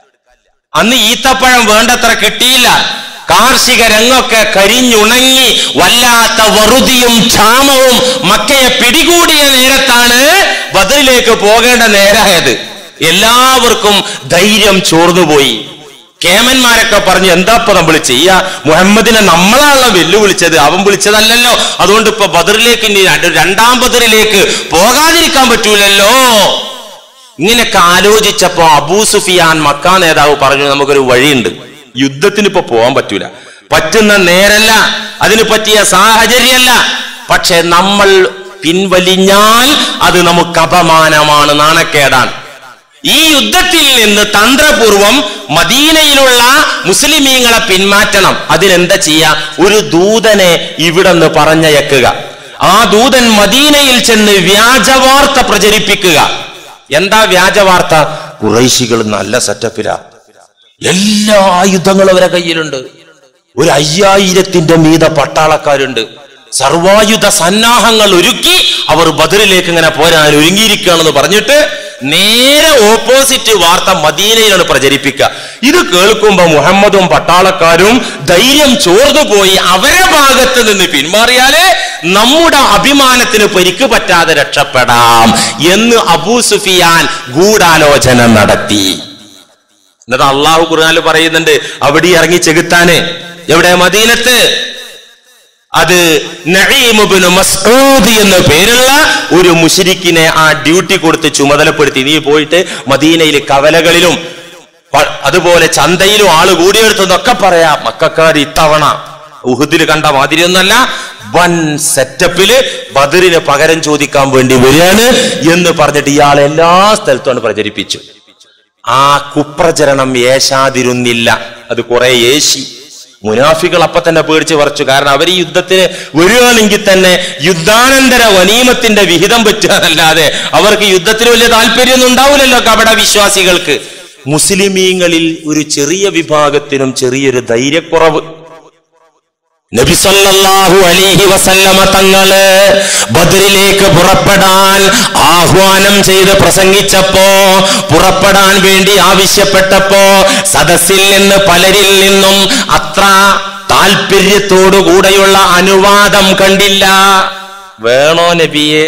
അന്ന് ഈത്തപ്പഴം വേണ്ടത്ര കിട്ടിയില്ല കാർഷിക രംഗമൊക്കെ കരിഞ്ഞുണങ്ങി വല്ലാത്ത വറുതിയും ക്ഷാമവും മക്കയെ പിടികൂടിയ നേരത്താണ് ബദറിലേക്ക് പോകേണ്ട നേരായത് എല്ലാവർക്കും ധൈര്യം ചോർന്നുപോയി കേമന്മാരൊക്കെ പറഞ്ഞു എന്താ ഇപ്പൊ നമ്മൾ ചെയ്യാ മുഹമ്മദിനെ നമ്മളാണല്ലോ വെല്ലുവിളിച്ചത് അവൻ വിളിച്ചതല്ലല്ലോ അതുകൊണ്ട് ഇപ്പൊ ബദറിലേക്ക് ഇനി രണ്ട് രണ്ടാം ബദറിലേക്ക് പോകാതിരിക്കാൻ പറ്റൂലല്ലോ ഇങ്ങനെയൊക്കെ ആലോചിച്ചപ്പോ അബൂ സുഫിയാൻ മക്കാ നേതാവ് പറഞ്ഞു നമുക്കൊരു വഴിയുണ്ട് യുദ്ധത്തിന് ഇപ്പൊ പോകാൻ പറ്റൂല പറ്റുന്ന നേരല്ല അതിന് പറ്റിയ സാഹചര്യമല്ല പക്ഷെ നമ്മൾ പിൻവലിഞ്ഞാൽ അത് നമുക്ക് അപമാനമാണ് നാണക്കേടാണ് ഈ യുദ്ധത്തിൽ നിന്ന് തന്ത്രപൂർവം മദീനയിലുള്ള മുസ്ലിമീങ്ങളെ പിന്മാറ്റണം അതിനെന്താ ചെയ്യാ ഒരു ദൂതനെ ഇവിടെ നിന്ന് പറഞ്ഞയക്കുക ആ ദൂതൻ മദീനയിൽ ചെന്ന് വ്യാജവാർത്ത പ്രചരിപ്പിക്കുക എന്താ വ്യാജ വാർത്ത കുറൈശികൾ നല്ല സെറ്റപ്പിലാ എല്ലാ ആയുധങ്ങളും അവരെ കയ്യിലുണ്ട് ഒരു അയ്യായിരത്തിന്റെ മീത പട്ടാളക്കാരുണ്ട് സർവായുധ സന്നാഹങ്ങൾ ഒരുക്കി അവർ ബദറിലേക്ക് ഇങ്ങനെ പോരാൻ ഒരുങ്ങിയിരിക്കുകയാണെന്ന് പറഞ്ഞിട്ട് നേരെ ഓപ്പോസിറ്റ് വാർത്ത മദീനയിലാണ് പ്രചരിപ്പിക്കുക ഇത് കേൾക്കുമ്പോ മുഹമ്മദും പട്ടാളക്കാരും ധൈര്യം ചോർന്നു പോയി അവരെ ഭാഗത്ത് നിന്ന് പിന്മാറിയാലേ നമ്മുടെ അഭിമാനത്തിന് പരിക്ക് പറ്റാതെ രക്ഷപ്പെടാം എന്ന് അബൂ സുഫിയാൻ ഗൂഢാലോചന നടത്തി എന്നിട്ട് അള്ളാഹു ഖുർആനിൽ പറയുന്നുണ്ട് അവിടെ ഇറങ്ങി ചെകുത്താന് എവിടെ മദീനത്ത് അത് നഈമുബ്നു മസ്ഊദ് എന്ന പേരുള്ള ഒരു മുഷിരിക്കിനെ ആ ഡ്യൂട്ടി കൊടുത്ത് ചുമതലപ്പെടുത്തി നീ പോയിട്ട് മദീനയിൽ കവലകളിലും പ- അതുപോലെ ചന്തയിലും ആള് കൂടിയെടുത്തെന്നൊക്കെ പറയാം മക്കാർ ഇത്തവണ ഉഹുദിൽ കണ്ട മാതിരിയൊന്നല്ല വൻ സെറ്റപ്പില് ബദറിന് പകരം ചോദിക്കാൻ വേണ്ടി വരികയാണ് എന്ന് പറഞ്ഞിട്ട് ഇയാൾ എല്ലാ സ്ഥലത്തും പ്രചരിപ്പിച്ചു ആ കുപ്രചരണം ഏശാതിരുന്നില്ല അത് കുറെ ഏശി മുനാഫികൾ അപ്പൊ തന്നെ പേടിച്ച് പറിച്ചു കാരണം അവർ ഈ യുദ്ധത്തിന് വരികയാണെങ്കിൽ തന്നെ യുദ്ധാനന്തര വനീമത്തിന്റെ വിഹിതം പറ്റുകയല്ലാതെ അവർക്ക് യുദ്ധത്തിന് വലിയ താല്പര്യമൊന്നും ഉണ്ടാവില്ലല്ലോ കപട വിശ്വാസികൾക്ക് മുസ്ലിമീങ്ങളിൽ ഒരു ചെറിയ വിഭാഗത്തിനും ചെറിയൊരു ധൈര്യക്കുറവ് നബി സല്ലല്ലാഹു അലൈഹി വസല്ലമ തങ്ങള് ബദറിലേക്ക് പുറപ്പെടാൻ ആഹ്വാനം ചെയ്ത് പ്രസംഗിച്ചപ്പോ പുറപ്പെടാൻ വേണ്ടി ആവശ്യപ്പെട്ടപ്പോ സദസ്സിൽ നിന്ന് പലരിൽ നിന്നും അത്ര താല്പര്യത്തോടുകൂടെയുള്ള അനുവാദം കണ്ടില്ല വേണോ നബിയെ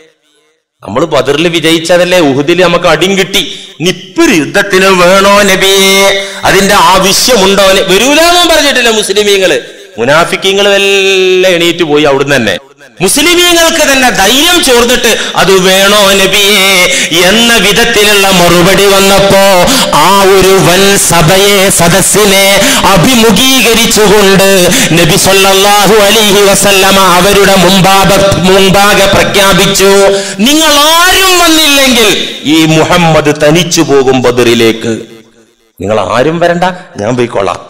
നമ്മൾ ബദറിൽ വിജയിച്ചതല്ലേ ഉഹുദിൽ നമുക്ക് അടിയും കിട്ടി നിപ്പൊരു യുദ്ധത്തിന് വേണോ നബിയെ അതിന്റെ ആവശ്യമുണ്ടോ ന- വരൂലെന്നും പറഞ്ഞിട്ടില്ല മുസ്ലിമീങ്ങള് മുനാഫിക്കീങ്ങൾ എല്ലാം എണീറ്റ് പോയി അവിടുന്ന് തന്നെ മുസ്ലിമീങ്ങൾക്ക് തന്നെ ധൈര്യം ചോർന്നിട്ട് അത് വേണോ നബിയെ എന്ന വിധത്തിലുള്ള മറുപടി വന്നപ്പോ ആ ഒരു വൻ സഭയെ സദസ്സിനെ അഭിമുഖീകരിച്ചുകൊണ്ട് നബി സല്ലല്ലാഹു അലൈഹി വസല്ലമ അവരുടെ മുമ്പാകെ മുമ്പാകെ പ്രഖ്യാപിച്ചു നിങ്ങൾ ആരും വന്നില്ലെങ്കിൽ ഈ മുഹമ്മദ് തനിച്ചു പോകും ബദറിലേക്ക് നിങ്ങൾ ആരും വരണ്ട ഞാൻ പോയിക്കൊള്ളാം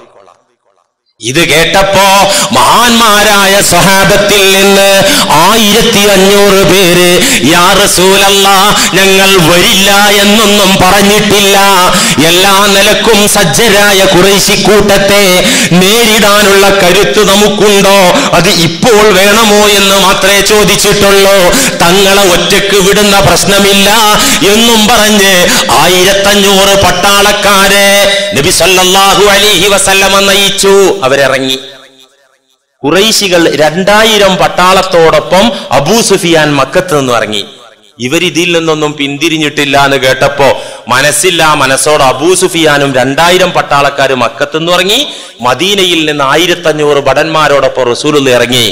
ഇത് കേട്ടപ്പോ മഹാന്മാരായ സഹാബത്തിൽ നിന്ന് ആയിരത്തി അഞ്ഞൂറ് പേര് യാ റസൂലല്ല ഞങ്ങൾ വരില്ല എന്നൊന്നും പറഞ്ഞിട്ടില്ല എല്ലാ നിലക്കും സജ്ജരായ കുറേശി കൂട്ടത്തെ നേരിടാനുള്ള കരുത്ത് നമുക്കുണ്ടോ അത് ഇപ്പോൾ വേണമോ എന്ന് മാത്രമേ ചോദിച്ചിട്ടുള്ളൂ തങ്ങളെ ഒറ്റക്ക് വിടുന്ന പ്രശ്നമില്ല എന്നും പറഞ്ഞ് ആയിരത്തഞ്ഞൂറ് പട്ടാളക്കാരെ നബി സല്ലല്ലാഹു അലൈഹി വസല്ലമ നയിച്ചു അവരിറങ്ങി കുറൈശികൾ രണ്ടായിരം പട്ടാളത്തോടൊപ്പം അബൂ സുഫിയാൻ മക്കത്ത് നിന്ന് ഇറങ്ങി ഇവരിതിൽ നിന്നൊന്നും പിന്തിരിഞ്ഞിട്ടില്ല എന്ന് കേട്ടപ്പോ മനസ്സില്ല മനസ്സോട് അബൂ സുഫിയാനും രണ്ടായിരം പട്ടാളക്കാർ മക്കത്ത് നിന്ന് ഇറങ്ങി മദീനയിൽ നിന്ന് ആയിരത്തഞ്ഞൂറ് ഭടന്മാരോടൊപ്പം റസൂലുള്ള ഇറങ്ങി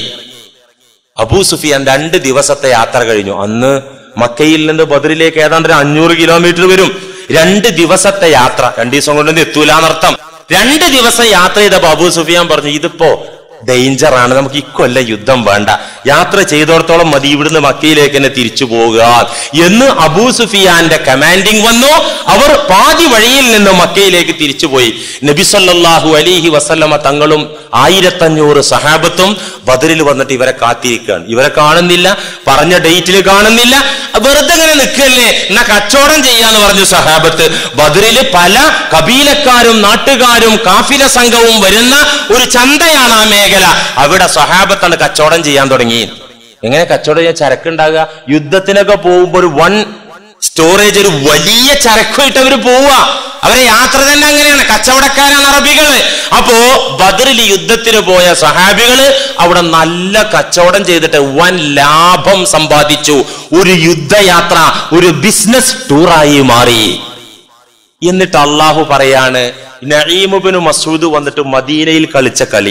അബൂ സുഫിയാൻ രണ്ട് ദിവസത്തെ യാത്ര കഴിഞ്ഞു അന്ന് മക്കയിൽ നിന്ന് ബദറിലേക്ക് ഏതാണ്ട് ഒരു അഞ്ഞൂറ് കിലോമീറ്റർ വരും രണ്ട് ദിവസത്തെ യാത്ര രണ്ട് ദിവസം കൊണ്ടൊന്നും എത്തൂല എന്നർത്ഥം രണ്ട് ദിവസം യാത്ര ചെയ്തപ്പോ അബൂ സുഫിയാൻ പറഞ്ഞു ഇതിപ്പോ ഡേഞ്ചർ ആണ് നമുക്ക് ഇക്കൊല്ല യുദ്ധം വേണ്ട യാത്ര ചെയ്തോടത്തോളം മതി ഇവിടുന്ന് മക്കയിലേക്ക് തന്നെ തിരിച്ചു പോവുക എന്ന് അബൂ സുഫിയാന്റെ കമാൻഡിങ് വന്നു അവർ പാതി വഴിയിൽ നിന്ന് മക്കയിലേക്ക് തിരിച്ചുപോയി നബി സല്ലല്ലാഹു അലൈഹി വസല്ലമ തങ്ങളും ആയിരത്തഞ്ഞൂറ് സഹാബത്തും ബദറിൽ വന്നിട്ട് ഇവരെ കാത്തിരിക്കുകയാണ് ഇവരെ കാണുന്നില്ല പറഞ്ഞ ഡേറ്റിൽ കാണുന്നില്ല വെറുതെ ഇങ്ങനെ നിൽക്കല്ലേ എന്നാ കച്ചവടം ചെയ്യാന്ന് പറഞ്ഞു സഹാബത്ത് ബദറിൽ പല കബീലക്കാരും നാട്ടുകാരും കാഫില സംഘവും വരുന്ന ഒരു ചന്തയാണ് ആ മേഖല അവിടെ സഹാബത്താണ് കച്ചവടം ചെയ്യാൻ തുടങ്ങി എങ്ങനെ കച്ചവടം ചെയ്യാൻ ചരക്കുണ്ടാകുക യുദ്ധത്തിനൊക്കെ പോകുമ്പോൾ ഒരു വൺ സ്റ്റോറേജ് ഒരു വലിയ ചരക്കുമായിട്ട് അവര് പോവുക അവരെ യാത്ര തന്നെ അങ്ങനെയാണ് കച്ചവടക്കാരാണ് അറബികള് അപ്പോ ബദറിൽ യുദ്ധത്തിന് പോയ സഹാബികള് അവിടെ നല്ല കച്ചവടം ചെയ്തിട്ട് വൻ ലാഭം സമ്പാദിച്ചു ഒരു യുദ്ധയാത്ര ഒരു ബിസിനസ് ടൂറായി മാറി എന്നിട്ട് അള്ളാഹു പറയാണ് നഈമുബിന് മസൂദ് വന്നിട്ട് മദീനയിൽ കളിച്ച കളി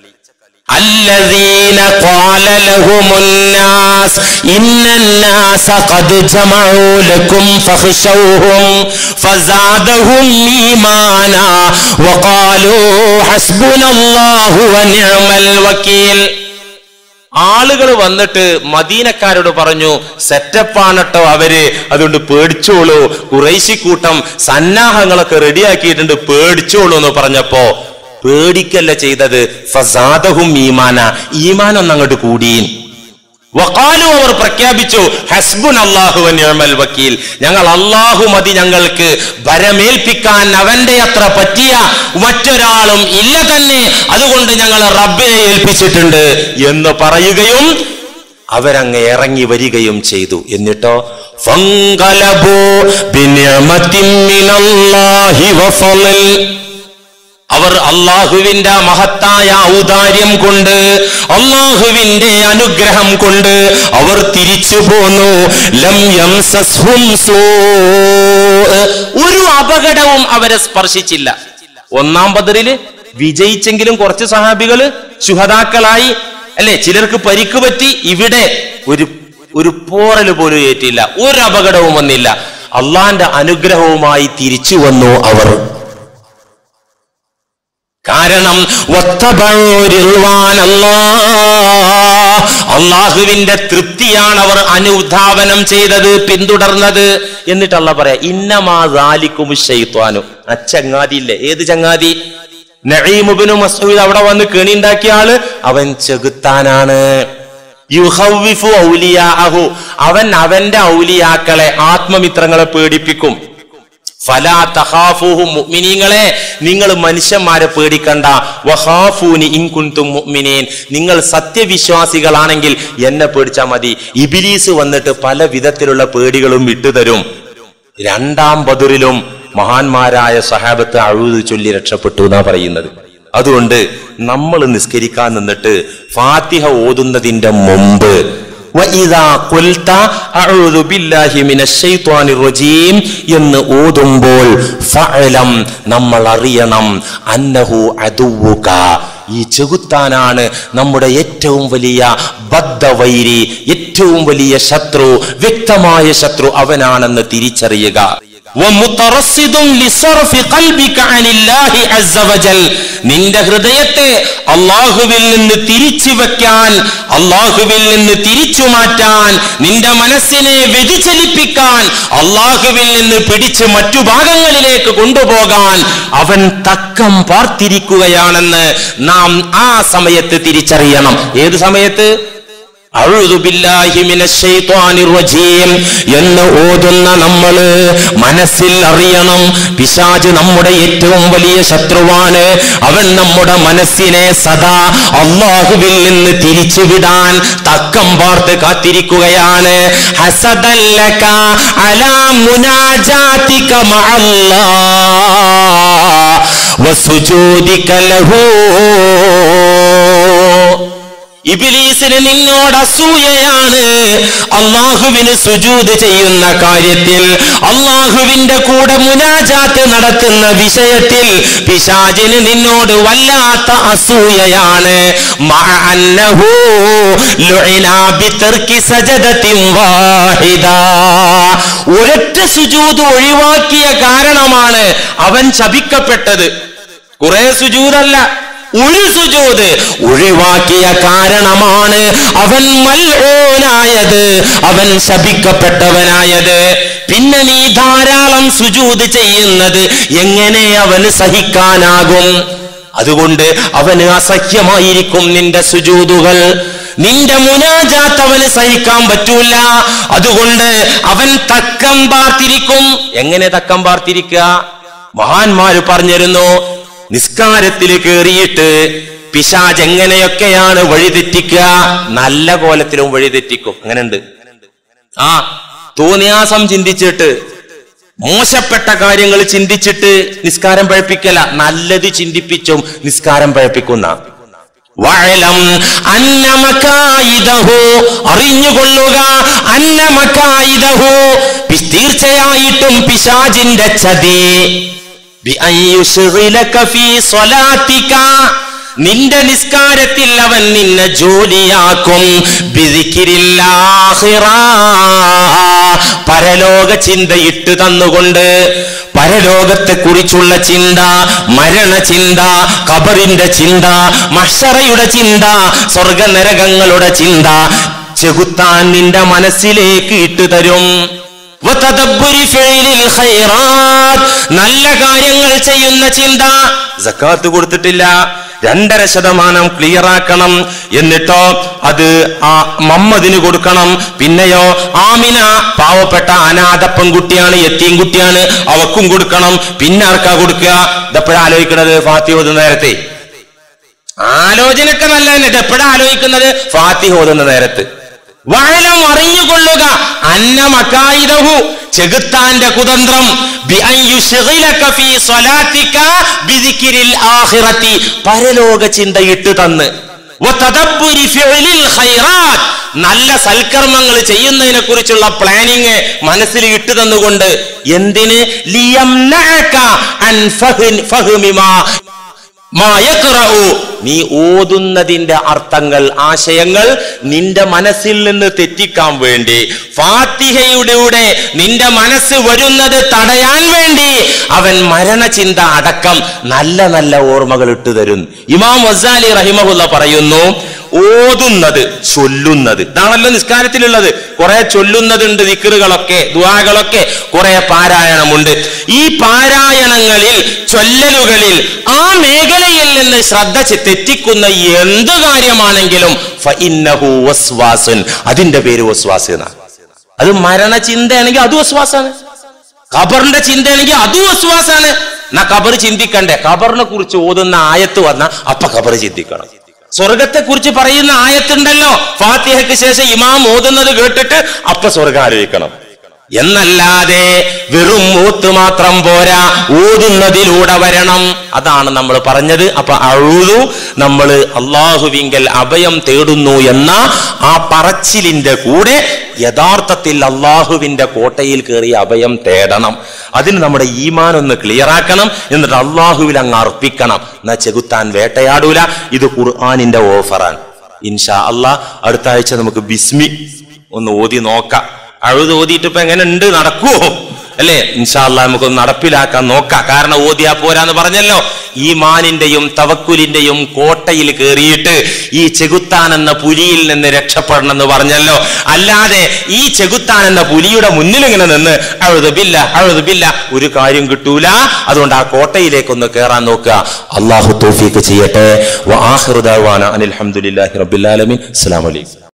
الذين قال لهم الناس إن الناس قد جمعوا لكم فاخشوهم فزادهم إيمانا وقالوا حسبنا الله ونعم الوكيل ആളുകൾ വന്നിട്ട് മദീനക്കാരോട് പറഞ്ഞു സെറ്റപ്പാണട്ടോ അവര് അതുകൊണ്ട് പേടിച്ചോളൂ കുറേശി കൂട്ടം സന്നാഹങ്ങളൊക്കെ റെഡിയാക്കിയിട്ടുണ്ട് പേടിച്ചോളൂ എന്ന് പറഞ്ഞപ്പോ പേടിക്കല്ല ചെയ്തത് ഫസാദഹും ഈമാന ഈമാൻ ഒന്ന് അങ്ങോട്ട് കൂടി വഖാലു അവർ പ്രഖ്യാപിച്ചു ഹസ്ബുൻ അള്ളാഹു നിഅമൽ വക്കീൽ ഞങ്ങൾ അള്ളാഹു മതി ഞങ്ങൾക്ക് ഭരമേൽപ്പിക്കാൻ അവന്റെ അത്ര പറ്റിയ മറ്റൊരാളും ഇല്ല തന്നെ അതുകൊണ്ട് ഞങ്ങൾ റബ്ബിനെ ഏൽപ്പിച്ചിട്ടുണ്ട് എന്ന് പറയുകയും അവരങ്ങ് ഇറങ്ങി വരികയും ചെയ്തു എന്നിട്ടോ ഫങ്കലബു ബിനിഅമത്തിൻ മിനല്ലാഹി വഫളൽ അവർ അള്ളാഹുവിന്റെ മഹത്തായ ഔദാര്യം കൊണ്ട് അള്ളാഹുവിന്റെ അനുഗ്രഹം കൊണ്ട് അവർ തിരിച്ചു പോന്നു ലം യംസസ്ഹും സൂ. ഒരു അപകടവും അവരെ സ്പർശിച്ചില്ല ഒന്നാം ബദറില് വിജയിച്ചെങ്കിലും കുറച്ച് സഹാബികള് ശുഹതാക്കളായി അല്ലെ ചിലർക്ക് പരിക്ക് പറ്റി ഇവിടെ ഒരു ഒരു പോറൽ പോലും ഏറ്റില്ല ഒരു അപകടവും വന്നില്ല അള്ളാന്റെ അനുഗ്രഹവുമായി തിരിച്ചു വന്നു അവർ കാരണം അള്ളാഹുവിന്റെ തൃപ്തിയാണ് അവർ അനുധാവനം ചെയ്തത് പിന്തുടർന്നത് എന്നിട്ട് അല്ല പറയാ ഇന്നമാലിക്കും ഷെയ്ത്വാനു ആ ചങ്ങാതിയില്ലേ ഏത് ചങ്ങാതി നഈമുബിനു മസൂദ് അവിടെ വന്ന് കെണിണ്ടാക്കിയ ആള് അവൻ ചെകുത്താനാണ് യുഹവ്വിഫു ഔലിയാഹു അവൻ അവന്റെ ഔലിയാക്കളെ ആത്മമിത്രങ്ങളെ പേടിപ്പിക്കും ഫലാ തഖാഫൂഹു മുഅ്മിനീങ്ങളെ നിങ്ങൾ മനുഷ്യന്മാരെ പേടിക്കണ്ട വഖാഫൂനി ഇൻ കുൻതും മുഅ്മിനീൻ നിങ്ങൾ സത്യവിശ്വാസികളാണെങ്കിൽ എന്നെ പേടിച്ചാൽ മതി ഇബിലീസ് വന്നിട്ട് പല വിധത്തിലുള്ള പേടികളും വിട്ടുതരും രണ്ടാം ബദറിലും മഹാന്മാരായ സഹാബത്ത് അഴുതു ചൊല്ലി രക്ഷപ്പെട്ടു എന്നാ പറയുന്നത് അതുകൊണ്ട് നമ്മൾ നിസ്കരിക്കാൻ നിന്നിട്ട് ഫാത്തിഹ ഓതുന്നതിന്റെ മുമ്പ് وَإِذَا قُلْتَ أَعُوذُ بِاللَّهِ مِنَ الشَّيْطَانِ الرَّجِيمِ എന്ന് ഓതുമ്പോൾ ഫഅലം നമ്മൾ അറിയണം അന്നഹു അദുവുക ഈ ചെകുത്താനാണ് നമ്മുടെ ഏറ്റവും വലിയ ബദ്ധവൈരി ഏറ്റവും വലിയ ശത്രു വ്യക്തമായ ശത്രു അവനാണെന്ന് തിരിച്ചറിയുക ومترصد لصرف قلبك عن الله عز وجل നിന്റെ ഹൃദയത്തെ അള്ളാഹുവിൽ നിന്ന് തിരിച്ചു വെക്കാൻ അള്ളാഹുവിൽ നിന്ന് തിരിച്ചു മാറ്റാൻ നിന്റെ മനസ്സിനെ വ്യതിചലിപ്പിക്കാൻ അള്ളാഹുവിൽ നിന്ന് പിടിച്ച് മറ്റു ഭാഗങ്ങളിലേക്ക് കൊണ്ടുപോകാൻ അവൻ തക്കം പാർത്തിരിക്കുകയാണെന്ന് നാം ആ സമയത്ത് തിരിച്ചറിയണം ഏത് സമയത്ത് അഴുതു ബില്ലാഹി മിനശ് ശൈത്വാനിർ റജീം എന്ന് ഓതുന്ന നമ്മള് മനസ്സിൽ അറിയണം പിശാജ് നമ്മുടെ ഏറ്റവും വലിയ ശത്രുവാണ് അവൻ നമ്മുടെ മനസ്സിനെ സദാ അള്ളാഹുവിൽ നിന്ന് തിരിച്ചുവിടാൻ തക്കം പാർത്ത് കാത്തിരിക്കുകയാണ് ഹസദല്ലക അലാ മുനാജാതിക മഅല്ലാഹ് വസുജൂദിക ലഹു ഇബിലീസിന് നിന്നോട് അസൂയയാണ് അള്ളാഹുവിന് സുജൂത് ചെയ്യുന്ന കാര്യത്തിൽ അള്ളാഹുവിന്റെ കൂടെ മുനാജാത്ത് നടത്തുന്ന വിഷയത്തിൽ പിശാചിന് നിന്നോട് വല്ലാത്ത അസൂയയാണ് മഅ അന്നഹു ലുഇനാ ബിതർക്കി സജദത്തിൻ വാഹിദ ഒരൊറ്റ സുജൂത് ഒഴിവാക്കിയ കാരണമാണ് അവൻ ശപിക്കപ്പെട്ടത് കുറെ സുജൂതല്ല ഒരു സുജൂത് ഒഴിവാക്കിയ കാരണമാണ് അവൻ മൽഊനായത് അവൻ ശപിക്കപ്പെട്ടവനായത് പിന്നെ നീ ധാരാളം സുജൂത് ചെയ്യുന്നത് എങ്ങനെ അവന് സഹിക്കാനാകും അതുകൊണ്ട് അവന് അസഹ്യമായിരിക്കും നിന്റെ സുജൂതുകൾ നിന്റെ മുനാജാത്ത് അവന് സഹിക്കാൻ പറ്റൂല അതുകൊണ്ട് അവൻ തക്കം പാർത്തിരിക്കും എങ്ങനെ തക്കം പാർത്തിരിക്കുക മഹാന്മാര് പറഞ്ഞിരുന്നു നിസ്കാരത്തിൽ കയറിയിട്ട് പിശാജ് എങ്ങനെയൊക്കെയാണ് വഴിതെറ്റിക്കുക നല്ല കോലത്തിലും വഴിതെറ്റിക്കും അങ്ങനെയുണ്ട് ആ തോന്നിയാസം ചിന്തിച്ചിട്ട് മോശപ്പെട്ട കാര്യങ്ങൾ ചിന്തിച്ചിട്ട് നിസ്കാരം പഴപ്പിക്കല നല്ലത് ചിന്തിപ്പിച്ചും നിസ്കാരം പഴപ്പിക്കുന്ന വഴലം അന്നമക്കായിദഹു അറിഞ്ഞുകൊള്ളുക അന്നമക്കായിദഹു പി- തീർച്ചയായിട്ടും പിശാജിന്റെ ചതി ബിഅൻ യുശ്ഗിലക ഫീ സ്വലാത്തിക നിന്റെ നിസ്കാരത്തിൽ അവൻ നിന്നെ ജോലിയാക്കും ബിദിക്രില്ലാഹിറ പരലോക ചിന്ത ഇട്ട് തന്നുകൊണ്ട് പരലോകത്തെ കുറിച്ചുള്ള ചിന്ത മരണചിന്ത ഖബറിന്റെ ചിന്ത മഷറയുടെ ചിന്ത സ്വർഗനരകങ്ങളുടെ ചിന്ത ചെകുത്താൻ നിന്റെ മനസ്സിലേക്ക് ഇട്ടുതരും വതദബ്ബുരി ഫിഇലിൽ ഖൈറാത്ത്. നല്ല കാര്യങ്ങൾ ചെയ്യുന്ന ചിന്ത സക്കാത്ത് കൊടുത്തിട്ടില്ല രണ്ടര ശതമാനം ക്ലിയർ ആക്കണം എന്നിട്ടോ അത് ആ മമ്മദിന് കൊടുക്കണം പിന്നെയോ ആമിന പാവപ്പെട്ട അനാഥ പെൺകുട്ടിയാണ് എത്തിയും കുട്ടിയാണ് അവക്കും കൊടുക്കണം പിന്നെ ആർക്കാ കൊടുക്കുക ഇതെപ്പോഴാ ആലോചിക്കണത് ഫാത്തി ഓതുന്ന നേരത്തെ ആലോചനയൊക്കെ നല്ല തന്നെ ഇത് എപ്പോഴാ ആലോചിക്കുന്നത് ഫാത്തി ഓതുന്ന നേരത്ത് വഴലം അറിഞ്ഞുകൊള്ളുക അന്ന മക്കായിദഹു ചെകുത്താന്റെ കുതന്ത്രം ബി അൻ യുശ്ഗിലക ഫീ സ്വലാത്തിക ബിദിക്രിൽ ആഖിറതി പരലോക ചിന്തയിട്ട് തന്ന് വതദബ്ബുരി ഫിഇലിൽ ഖൈറാത്ത് നല്ല സൽക്കർമ്മങ്ങൾ ചെയ്യുന്നതിനെ കുറിച്ചുള്ള പ്ലാനിങ് മനസ്സിൽ ഇട്ടു തന്നുകൊണ്ട് എന്തിന് ലിയംനഅക അൻ ഫഹ്ൻ ഫഹ്മിമാ മാ യഖ്റഉ. നീ ഓതുന്നതിന്റെ അർത്ഥങ്ങൾ ആശയങ്ങൾ നിന്റെ മനസ്സിൽ നിന്ന് തെറ്റിക്കാൻ വേണ്ടി ഫാത്തിഹയുടെ നിന്റെ മനസ്സ് വരുന്നത് തടയാൻ വേണ്ടി അവൻ മരണചിന്ത അടക്കം നല്ല നല്ല ഓർമ്മകൾ ഇട്ടു തരും ഇമാം വസാലി റഹിമഹുല്ല പറയുന്നു ഓതുന്നത് ചൊല്ലുന്നത് ഇതാണല്ലോ നിസ്കാരത്തിലുള്ളത് കുറെ ചൊല്ലുന്നതുണ്ട് ദിക്കറുകളൊക്കെ ദുആകളൊക്കെ കുറെ പാരായണമുണ്ട് ഈ പാരായണങ്ങളിൽ ചൊല്ലലുകളിൽ ആ മേഖലയിൽ നിന്ന് ശ്രദ്ധ ചെ- തെറ്റിക്കുന്ന എന്ത് കാര്യമാണെങ്കിലും ഫഇന്നഹു വസ്വാസുൻ അതിന്റെ പേര് വസ്വാസ് എന്നാണ് അത് മരണചിന്തയാണെങ്കിൽ അത് വസ്വാസാണ് ഖബറിന്റെ ചിന്തയാണെങ്കിൽ അതും വസ്വാസാണ് എന്നാ ഖബർ ചിന്തിക്കണ്ടേ ഖബറിനെ കുറിച്ച് ഓതുന്ന ആയത്ത് വന്ന അപ്പൊ ഖബർ ചിന്തിക്കണം സ്വർഗത്തെ കുറിച്ച് പറയുന്ന ആയത്തുണ്ടല്ലോ ഫാത്തിഹയ്ക്ക് ശേഷം ഇമാം ഓതുന്നത് കേട്ടിട്ട് അപ്പൊ സ്വർഗം ആലോചിക്കണം എന്നല്ലാതെ വെറും മൂത്ത് മാത്രം പോരാ ഊതുന്നതിലൂടെ വരണം അതാണ് നമ്മൾ പറഞ്ഞത് അപ്പൊ അഴുതു നമ്മൾ അള്ളാഹുവിങ്കൽ അഭയം തേടുന്നു എന്ന ആ പറച്ചിലിന്റെ കൂടെ യഥാർത്ഥത്തിൽ അള്ളാഹുവിന്റെ കോട്ടയിൽ കയറി അഭയം തേടണം അതിന് നമ്മുടെ ഈമാൻ ഒന്ന് ക്ലിയർ ആക്കണം എന്നിട്ട് അള്ളാഹുവിൽ അങ്ങ് അർപ്പിക്കണം എന്നാ ചെകുത്താൻ വേട്ടയാടൂല ഇത് ഖുർആാനിന്റെ ഓഫറാണ് ഇൻഷാ അള്ളാഹ് അടുത്ത ആഴ്ച നമുക്ക് ബിസ്മി ഒന്ന് ഓതി നോക്കാം അഴുത് ഓതിയിട്ട് ഇപ്പൊ എങ്ങനെ ഉണ്ട് നടക്കുവോ അല്ലേ ഇൻഷാല്ല നമുക്കൊന്ന് നടപ്പിലാക്കാൻ നോക്കാം കാരണം ഓതിയാ പോരാന്ന് പറഞ്ഞല്ലോ ഈ മാനിന്റെയും തവക്കുലിന്റെയും കോട്ടയിൽ കയറിയിട്ട് ഈ ചെകുത്താൻ എന്ന പുലിയിൽ നിന്ന് രക്ഷപ്പെടണം എന്ന് പറഞ്ഞല്ലോ അല്ലാതെ ഈ ചെകുത്താൻ എന്ന പുലിയുടെ മുന്നിൽ ഇങ്ങനെ നിന്ന് അഴുതുബില്ല അഴുതുബില്ല ഒരു കാര്യം കിട്ടൂല അതുകൊണ്ട് ആ കോട്ടയിലേക്കൊന്ന് കയറാൻ നോക്കുക അള്ളാഹു തോഫീക്ക് ചെയ്യട്ടെ വ ആഖിറു ദഅവാന അനിൽ ഹംദുലില്ലാഹി റബ്ബിൽ ആലമീൻ അസ്സലാമു അലൈക്കും